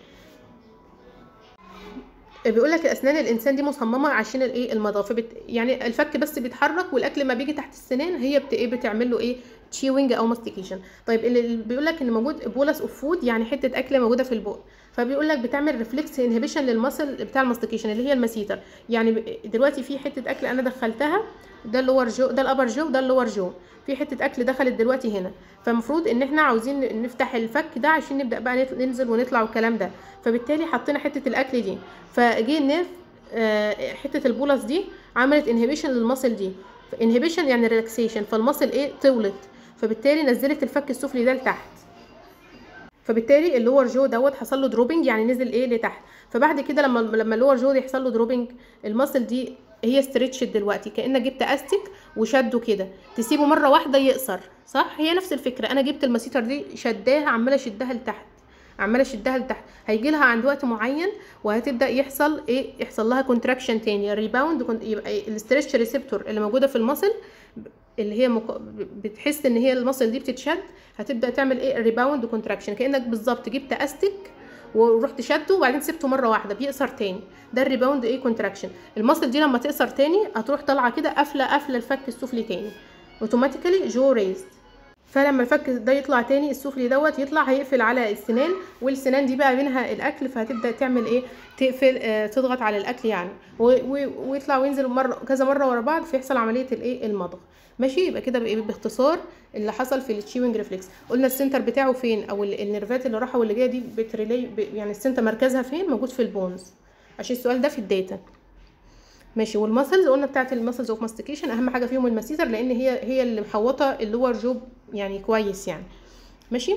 بيقول لك اسنان الانسان دي مصممه عشان الايه المضغ فبت... يعني الفك بس بيتحرك والاكل ما بيجي تحت السنان هي بت... ايه بتعمل له ايه تشيوينج او ماستيكيشن طيب اللي بيقول لك ان موجود بولس اوف فود يعني حته اكل موجوده في البق فبيقول لك بتعمل ريفلكس انهبيشن للمسل بتاع الماستيكيشن اللي هي المسيتر يعني دلوقتي في حته اكل انا دخلتها ده اللور جو ده الابر جو ده اللور جو في حته اكل دخلت دلوقتي هنا فالمفروض ان احنا عاوزين نفتح الفك ده عشان نبدا بقى ننزل ونطلع والكلام ده فبالتالي حطينا حته الاكل دي فجه النيرف حته البولس دي عملت انهبيشن للمصل دي انهبيشن يعني ريلاكسيشن فالمصل ايه طولت فبالتالي نزلت الفك السفلي ده لتحت فبالتالي اللور جو دوت حصل له دروبنج يعني نزل ايه لتحت فبعد كده لما لما اللور جو يحصل له دروبنج المصل دي هي ستريتش دلوقتي كانك جبت استك وشده كده تسيبه مره واحده يقصر صح هي نفس الفكره انا جبت المسيتر دي شداها عماله اشدها لتحت عماله اشدها لتحت هيجي لها عند وقت معين وهتبدا يحصل ايه يحصل لها كونتراكشن تاني ريباوند يبقى الاستريتش ريسبتور اللي موجوده في المصل اللي هي مك... بتحس ان هي المصل دي بتتشد هتبدا تعمل ايه ريباوند كونتراكشن كانك بالظبط جبت استك ورحت شده وبعدين سبته مره واحده بيقصر تاني ده الريباوند ايه كونتراكشن المصل دي لما تقصر تاني هتروح طالعه كده قافله قافله الفك السفلي تاني اوتوماتيكالي جو ريزد فلما الفك ده يطلع تاني السفلي دوت يطلع هيقفل على السنان والسنان دي بقى بينها الاكل فهتبدا تعمل ايه تقفل آه تضغط على الاكل يعني ويطلع وينزل مره كذا مره ورا بعض فيحصل عمليه الايه المضغ ماشي يبقى كده باختصار اللي حصل في التشيوينج ريفلكس قلنا السنتر بتاعه فين او النيرفات اللي رايحه واللي جايه دي بتريلي يعني السنتر مركزها فين موجود في البونز عشان السؤال ده في الداتا ماشي والمسلز قلنا بتاعت المسلز اوف ماستيكيشن اهم حاجه فيهم المسيتر لان هي هي اللي محوطه اللور جوب يعني كويس يعني ماشي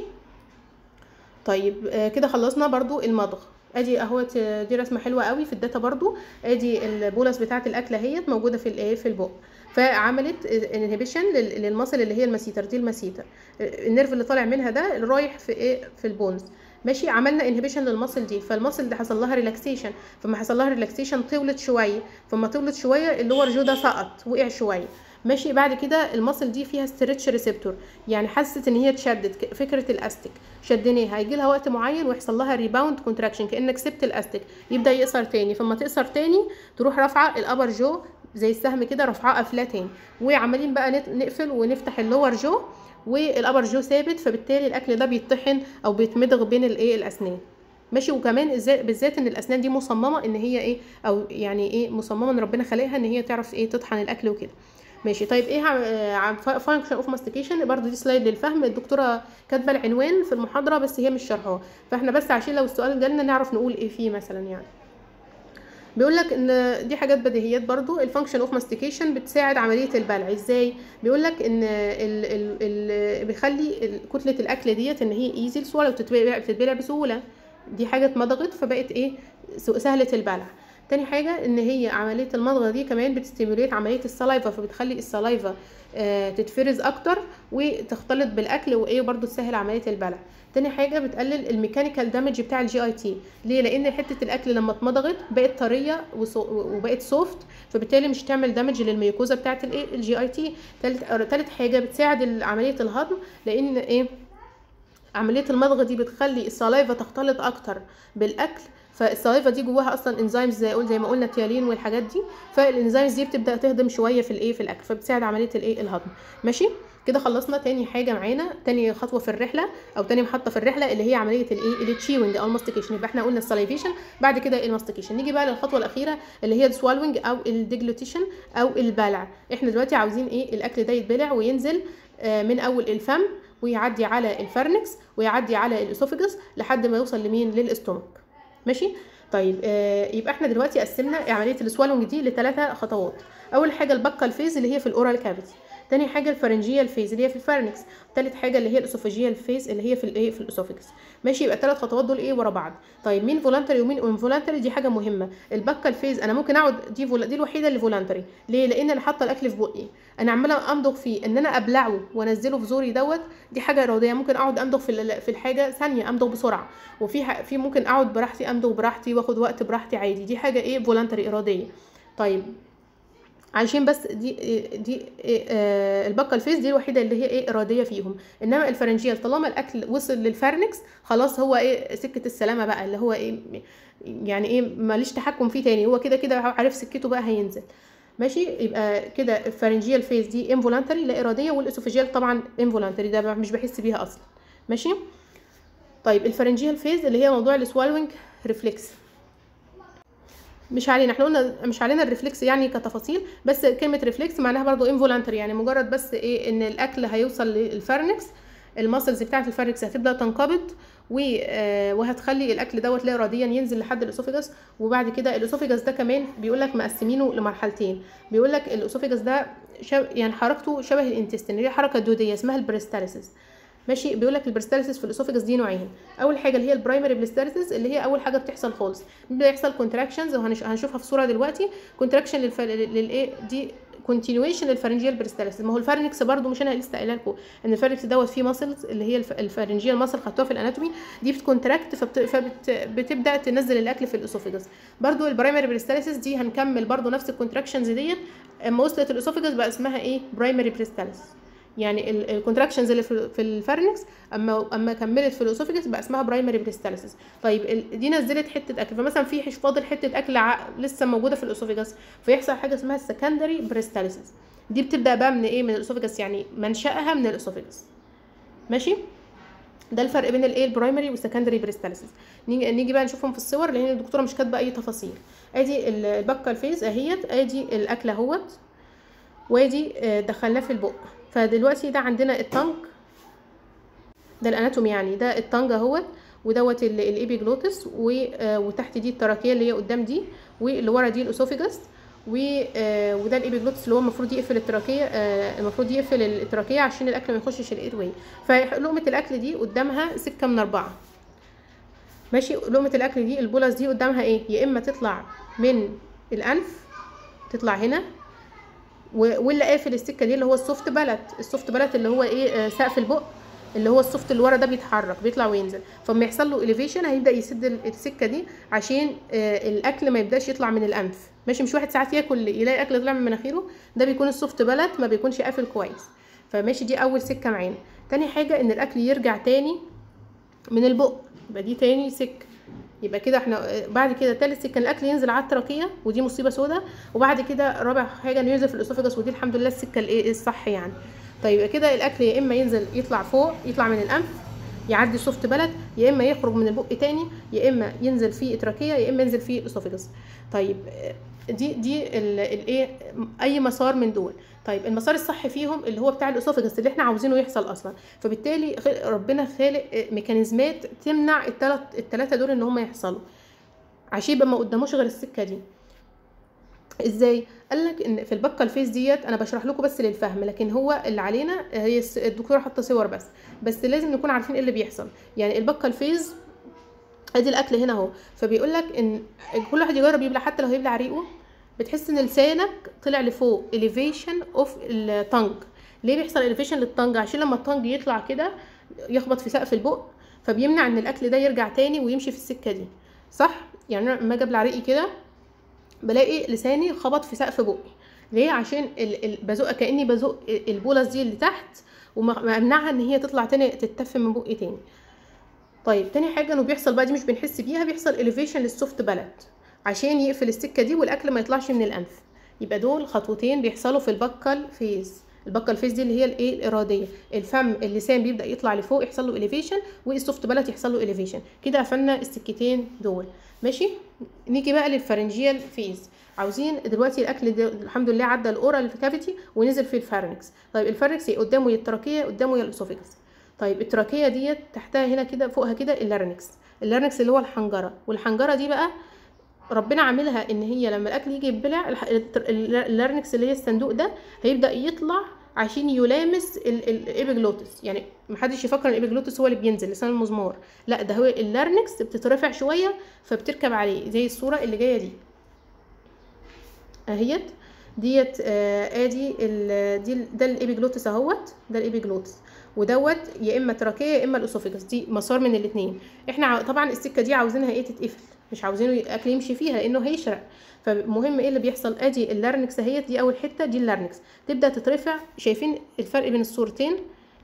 طيب آه كده خلصنا برضو المضغ ادي اهوت دي رسمه حلوه قوي في الداتا برضو ادي البولس بتاعه الاكله اهيت موجوده في الايه في البق فعملت انهبيشن للمصل اللي هي المسيتر دي المسيتر النيرف اللي طالع منها ده اللي رايح في ايه في البونز ماشي عملنا انهبيشن للمصل دي فالمصل دي حصل لها ريلاكسيشن فما حصل لها ريلاكسيشن طولت شويه فما طولت شويه اللور جو ده سقط وقع شويه ماشي بعد كده المصل دي فيها ستريتش ريسبتور يعني حست ان هي اتشدت فكره الاستك شدناها هيجي لها وقت معين ويحصل لها ريباوند كونتراكشن كانك سبت الاستك يبدا يقصر تاني فما تقصر تاني تروح رافعه الابر جو زي السهم كده رافعاه قافله تاني وعمالين بقى نقفل ونفتح اللور جو والابر جو ثابت فبالتالي الاكل ده بيتطحن او بيتمضغ بين الايه الاسنان ماشي وكمان ازاي بالذات ان الاسنان دي مصممه ان هي ايه او يعني ايه مصممه ان ربنا خلقها ان هي تعرف ايه تطحن الاكل وكده ماشي طيب ايه عن فانكشن اوف ماستيكيشن برضو دي سلايد للفهم الدكتوره كاتبه العنوان في المحاضره بس هي مش شرحها فاحنا بس عشان لو السؤال جالنا نعرف نقول ايه فيه مثلا يعني بيقول لك ان دي حاجات بديهيات برضو الفانكشن اوف ماستيكيشن بتساعد عمليه البلع ازاي بيقول لك ان ال ال ال بيخلي كتله الاكل ديت ان هي ايزي سواء بتتبلع بتتبلع بسهوله دي حاجه اتمضغت فبقت ايه سهله البلع تاني حاجة ان هي عملية المضغة دي كمان بتستيموليت عملية السلايفا فبتخلي السلايفا آه تتفرز اكتر وتختلط بالاكل وايه برضو تسهل عملية البلع تاني حاجة بتقلل الميكانيكال دامج بتاع الجي اي تي ليه لان حتة الاكل لما اتمضغت بقت طرية وبقت سوفت فبالتالي مش تعمل دامج للميوكوزا بتاعت الايه الجي اي تي تالت, تالت حاجة بتساعد عملية الهضم لان ايه عملية المضغ دي بتخلي السلايفا تختلط اكتر بالاكل فالسلايفا دي جواها اصلا انزيمز زي قول زي ما قلنا التيالين والحاجات دي فالانزيمز دي بتبدا تهضم شويه في الايه في الاكل فبتساعد عمليه الايه الهضم ماشي كده خلصنا تاني حاجه معانا تاني خطوه في الرحله او تاني محطه في الرحله اللي هي عمليه الايه التشيوينج او الماستيكيشن يبقى احنا قلنا السلايفيشن بعد كده الماستيكيشن نيجي بقى للخطوه الاخيره اللي هي السوالوينج او الديجلوتيشن او البلع احنا دلوقتي عاوزين ايه الاكل ده يتبلع وينزل من اول الفم ويعدي على الفرنكس ويعدي على الاسوفجس لحد ما يوصل لمين للاستومك ماشي طيب آه يبقى احنا دلوقتي قسمنا عمليه السوالونج دي لثلاثه خطوات اول حاجه البكال فيز اللي هي في الاورال كافيتي تاني حاجه الفرنجيال فيز اللي هي في الفارنكس تالت حاجه اللي هي الاسوفاجيال فيز اللي هي في الايه في الاسوفكس ماشي يبقى الثلاث خطوات دول ايه ورا بعض طيب مين فولانتري ومين انفولانتري دي حاجه مهمه البكال فيز انا ممكن اقعد دي فول... دي الوحيده اللي فولانتري ليه لان انا حاطه الاكل في بقي انا عماله امضغ فيه ان انا ابلعه وانزله في زوري دوت دي حاجه اراديه ممكن اقعد امضغ في في الحاجه ثانيه امضغ بسرعه وفي ح... في ممكن اقعد براحتي امضغ براحتي واخد وقت براحتي عادي دي حاجه ايه فولانتري اراديه طيب عشان بس دي دي آه البقه الفيس دي الوحيده اللي هي ايه اراديه فيهم انما الفرنجيال طالما الاكل وصل للفرنكس خلاص هو ايه سكه السلامه بقى اللي هو ايه يعني ايه ماليش تحكم فيه تاني هو كده كده عارف سكته بقى هينزل ماشي يبقى كده الفرنجيال فيز دي انفولانتري لا اراديه والاسوفاجيال طبعا انفولانتري ده مش بحس بيها اصلا ماشي طيب الفرنجيال فيز اللي هي موضوع السوالوينج ريفلكس مش علينا احنا قلنا مش علينا الريفلكس يعني كتفاصيل بس كلمه ريفلكس معناها برضو انفولانتري يعني مجرد بس ايه ان الاكل هيوصل للفرنكس المسلز بتاعه الفرنكس هتبدا تنقبض وهتخلي الاكل دوت لا اراديا ينزل لحد الاسوفيجاس وبعد كده الاسوفيجاس ده كمان بيقول لك مقسمينه لمرحلتين بيقول لك الاسوفيجاس ده شب يعني حركته شبه الانتستين هي حركه دوديه اسمها البريستاليسيس ماشي بيقول لك البريستاليسيس في الاسوفيجاس دي نوعين اول حاجه اللي هي البرايمري بريستاليسيس اللي هي اول حاجه بتحصل خالص بيحصل كونتراكشنز وهنشوفها في صوره دلوقتي كونتراكشن للف... للايه دي كونتينيويشن للفرنجيال بريستاليسيس ما هو الفرنكس برضو مش انا لسه قايله لكم ان الفرنكس دوت فيه ماسلز اللي هي الفرنجيال ماسل خدتوها في الاناتومي دي بتكونتراكت فبت... فبتبدا تنزل الاكل في الاسوفيجاس برضو البرايمري بريستاليسيس دي هنكمل برضو نفس الكونتراكشنز ديت اما وصلت الاسوفيجاس بقى اسمها ايه برايمري بريستاليسيس يعني الكونتراكشنز اللي في الفرنكس اما اما كملت في الاسوفيجس بقى اسمها برايمري بريستاليسيس طيب دي نزلت حته اكل فمثلا في فاضل حته اكل لسه موجوده في الاسوفيجس فيحصل حاجه اسمها السكندري بريستاليسيس دي بتبدا بقى من ايه من الاسوفيجس يعني منشاها من الاسوفيجس ماشي ده الفرق بين الايه البرايمري والسكندري بريستاليسيس نيجي نيجي بقى نشوفهم في الصور لان الدكتوره مش كاتبه اي تفاصيل ادي البكه الفيز اهيت ادي الاكل اهوت وادي دخلناه في البق فدلوقتي ده عندنا التنج ده الاناتومي يعني ده التنج اهوت ودوت الابيجلوتس وتحت دي التراكيه اللي هي قدام دي واللي ورا دي الاسوفيجاس وده الابيجلوتس اللي هو المفروض يقفل التراكيه المفروض يقفل التراكيه عشان الاكل ما يخشش الاير واي فلقمه الاكل دي قدامها سكه من اربعه ماشي لقمه الاكل دي البولس دي قدامها ايه يا اما تطلع من الانف تطلع هنا واللي قافل السكه دي اللي هو السوفت بلت السوفت بلت اللي هو ايه سقف البق اللي هو السوفت اللي ورا ده بيتحرك بيطلع وينزل فلما يحصل له اليفيشن هيبدا يسد السكه دي عشان آه الاكل ما يبداش يطلع من الانف ماشي مش واحد ساعات ياكل يلاقي الاكل طلع من مناخيره ده بيكون السوفت بلت ما بيكونش قافل كويس فماشي دي اول سكه معانا تاني حاجه ان الاكل يرجع تاني من البق يبقى دي تاني سكه يبقى كده احنا بعد كده تالت سكه الاكل ينزل على التراكيه ودي مصيبه سودة وبعد كده رابع حاجه انه ينزل في الاسوفجس ودي الحمد لله السكه الايه الصح يعني طيب كده الاكل يا اما ينزل يطلع فوق يطلع من الانف يعدي سوفت بلد يا اما يخرج من البق تاني يا اما ينزل في اتراكيه يا اما ينزل في اسوفيجس طيب دي دي الايه اي مسار من دول طيب المسار الصح فيهم اللي هو بتاع الاسوفيجس اللي احنا عاوزينه يحصل اصلا فبالتالي ربنا خالق ميكانيزمات تمنع الثلاث الثلاثه دول ان هم يحصلوا عشان يبقى ما قداموش غير السكه دي ازاي قال لك ان في البقه الفيس ديت انا بشرح لكم بس للفهم لكن هو اللي علينا هي الدكتوره حاطه صور بس بس لازم نكون عارفين ايه اللي بيحصل يعني البقه الفيز ادي الاكل هنا اهو فبيقول لك ان كل واحد يجرب يبلع حتى لو هيبلع ريقه بتحس ان لسانك طلع لفوق elevation of التنج ليه بيحصل elevation للتنج عشان لما التنج يطلع كده يخبط في سقف البق فبيمنع ان الاكل ده يرجع تاني ويمشي في السكه دي صح يعني انا لما اجي ابلع ريقي كده بلاقي لساني خبط في سقف بقي ليه عشان بزق كاني بزق البولس دي اللي تحت وممنعها ان هي تطلع تاني تتف من بقي تاني طيب تاني حاجه انه بيحصل بقى دي مش بنحس بيها بيحصل elevation للسوفت بلد عشان يقفل السكه دي والاكل ما يطلعش من الانف يبقى دول خطوتين بيحصلوا في البكال فيز البكال فيز دي اللي هي الايه الاراديه الفم اللسان بيبدا يطلع لفوق يحصل له elevation والسوفت بلد يحصل له elevation كده قفلنا السكتين دول ماشي نيجي بقى للفرنجيال فيز عاوزين دلوقتي الاكل ده الحمد لله عدى الاورال كافيتي ونزل في الفارنكس طيب الفارنكس قدامه يا التراكيه قدامه يا الاسوفيجس طيب التراكيه ديت تحتها هنا كده فوقها كده اللارنكس اللارنكس اللي هو الحنجره والحنجره دي بقى ربنا عاملها ان هي لما الاكل يجي يبلع اللارنكس اللي هي الصندوق ده هيبدا يطلع عشان يلامس الابيجلوتس يعني محدش يفكر ان الابيجلوتس هو اللي بينزل لسان المزمار لا ده هو اللارنكس بتترفع شويه فبتركب عليه زي الصوره اللي جايه دي اهيت ديت آه ادي دي ده الابيجلوتس اهوت ده الابيجلوتس ودوت يا اما تراكيه يا اما الاسوفيجس دي مسار من الاثنين احنا طبعا السكه دي عاوزينها ايه تتقفل مش عاوزينه الاكل يمشي فيها لانه هيشرق فمهم ايه اللي بيحصل ادي اللارنكس اهيت دي اول حته دي اللارنكس تبدا تترفع شايفين الفرق بين الصورتين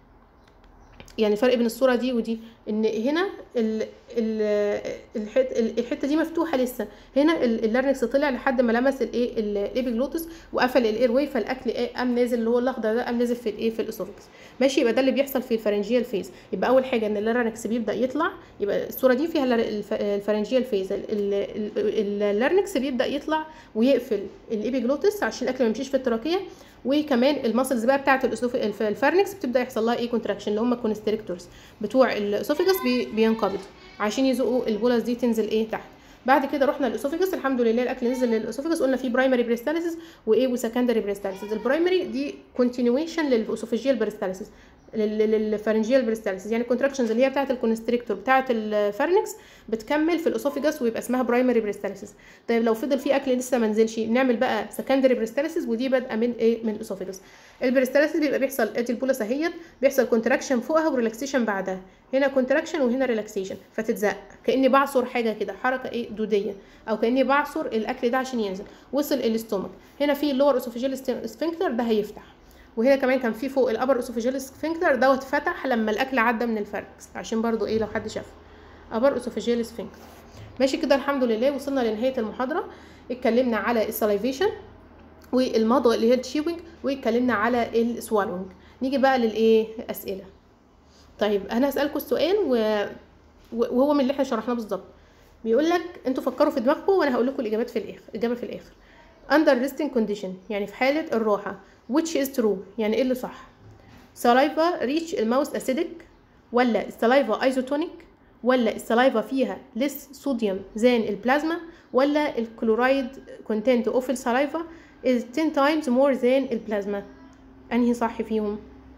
يعني الفرق بين الصوره دي ودي ان هنا ال ال الحته, الحتة دي مفتوحه لسه هنا اللارنكس طلع لحد ما لمس الايه الابيجلوتس وقفل الاير واي فالاكل ايه قام نازل اللي هو الاخضر ده قام نازل في الايه في الاسوفكس ماشي يبقى ده اللي بيحصل في الفرنجيال فيز يبقى اول حاجه ان اللارنكس بيبدا يطلع يبقى الصوره دي فيها الفرنجيال فيز اللارنكس بيبدا يطلع ويقفل الابيجلوتس عشان الاكل ما يمشيش في التراكيه وكمان المسلز بقى بتاعه الفارنكس بتبدا يحصل لها ايه كونتراكشن اللي هم الكونستريكتورز بتوع الاسوفيجس بي بينقبضوا عشان يزقوا البولس دي تنزل ايه تحت بعد كده رحنا للاسوفيجس الحمد لله الاكل نزل للاسوفيجس قلنا في برايمري بريستاليسيس وايه وسكندري بريستاليسيس البرايمري دي كونتينيويشن للاسوفيجيال بريستاليسيس للفارنجيال بريستاليسيس يعني الكونتراكشنز اللي هي بتاعه الكونستريكتور بتاعه الفارنكس بتكمل في الاسوفيجاس ويبقى اسمها برايمري بريستاليسيس طيب لو فضل في اكل لسه ما نزلش نعمل بقى سكندري بريستاليسيس ودي بادئه من ايه من الاسوفيجاس البريستاليسيس بيبقى بيحصل ادي البولس اهيت بيحصل كونتراكشن فوقها وريلاكسيشن بعدها هنا كونتراكشن وهنا ريلاكسيشن فتتزق كاني بعصر حاجه كده حركه ايه دوديه او كاني بعصر الاكل ده عشان ينزل وصل الاستومك هنا في اللور اسوفيجيال سفنكتر ده هيفتح وهنا كمان كان في فوق الابر اسوفيجيال سفنكتر دوت فتح لما الاكل عدى من الفركس عشان برضو ايه لو حد شافه ابر اسوفيجيال سفنكتر ماشي كده الحمد لله وصلنا لنهايه المحاضره اتكلمنا على السلايفيشن والمضغ اللي هي التشيوينج واتكلمنا على السوالوينج نيجي بقى للايه اسئله طيب انا هسالكم السؤال و... وهو من اللي احنا شرحناه بالظبط بيقول لك انتوا فكروا في دماغكم وانا هقول لكم الاجابات في الاخر الاجابه في الاخر under resting condition يعني في حاله الراحه which is true يعني ايه اللي صح saliva reach الماوس acidic ولا السلايفا isotonic ولا السلايفا فيها less sodium than البلازما ولا الكلورايد content of السلايفا is 10 times more than البلازما انهي صح فيهم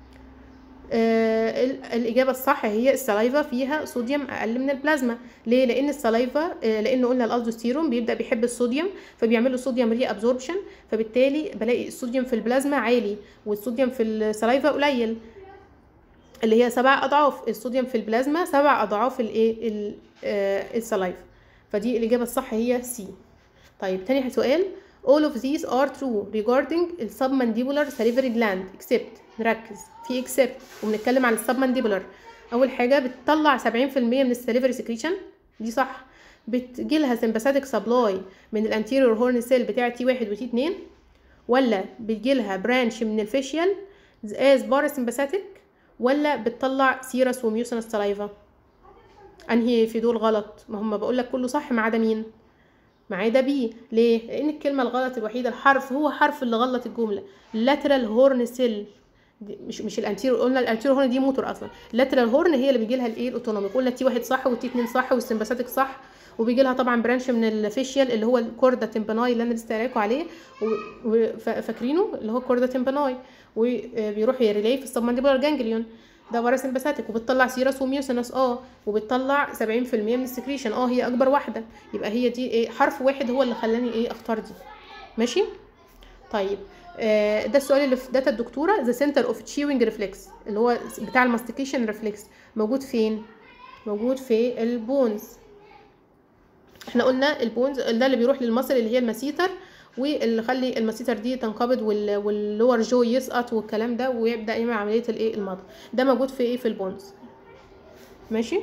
آه الإجابة الصح هي السلايفا فيها صوديوم أقل من البلازما ليه؟ لأن السلايفا آه لأنه قلنا الألدوستيرون بيبدأ بيحب الصوديوم فبيعمل له صوديوم ري أبزوربشن فبالتالي بلاقي الصوديوم في البلازما عالي والصوديوم في السلايفا قليل اللي هي سبع أضعاف الصوديوم في البلازما سبع أضعاف الإيه آه السلايفا فدي الإجابة الصح هي سي طيب تاني سؤال all of these are true regarding ال submandibular salivary gland except نركز في except وبنتكلم عن السبمانديبولار اول حاجه بتطلع 70% من السليفري سكريشن دي صح بتجيلها سمباثيك سبلاي من الانتيريور هورن سيل بتاع تي واحد وتي اتنين ولا بتجيلها برانش من الفيشيال از باراسمباثيك ولا بتطلع سيرس وميوسنس سلايفا انهي في دول غلط ما هم بقول لك كله صح ما عدا مين ما عدا بي ليه لان الكلمه الغلط الوحيده الحرف هو حرف اللي غلط الجمله lateral هورن سيل مش مش الانتيرو قلنا الانتيرو هورن دي موتور اصلا اللاترال هورن هي اللي بيجي لها الايه الاوتونوميك قلنا تي واحد صح والتي اتنين صح والسمباثيك صح وبيجي لها طبعا برانش من الفيشيال اللي هو الكوردا تمباناي اللي انا لسه قايله عليه فاكرينه اللي هو الكوردا تمباناي وبيروح يريلي في السبمانديبولار جانجليون ده ورا سمباثيك وبتطلع سيرس وميوسينس اه وبتطلع 70% من السكريشن اه هي اكبر واحده يبقى هي دي ايه حرف واحد هو اللي خلاني ايه اختار دي ماشي طيب آه ده السؤال اللي في داتا الدكتوره ذا سنتر اوف تشيوينج ريفلكس اللي هو بتاع الماستيكيشن ريفلكس موجود فين موجود في البونز احنا قلنا البونز ده اللي بيروح للمصل اللي هي المسيتر واللي خلي المسيتر دي تنقبض واللور جو يسقط والكلام ده ويبدا يعمل عمليه الايه المضغ ده موجود في ايه في البونز ماشي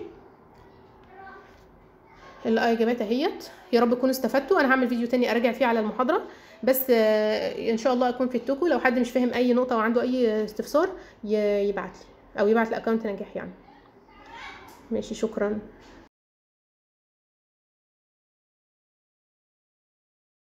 الاجابات اهيت يا رب تكونوا استفدتوا انا هعمل فيديو تاني اراجع فيه على المحاضره بس ان شاء الله اكون فدتكم لو حد مش فاهم اي نقطه وعنده اي استفسار يبعت لي او يبعت لاكونت نجاح يعني ماشي شكرا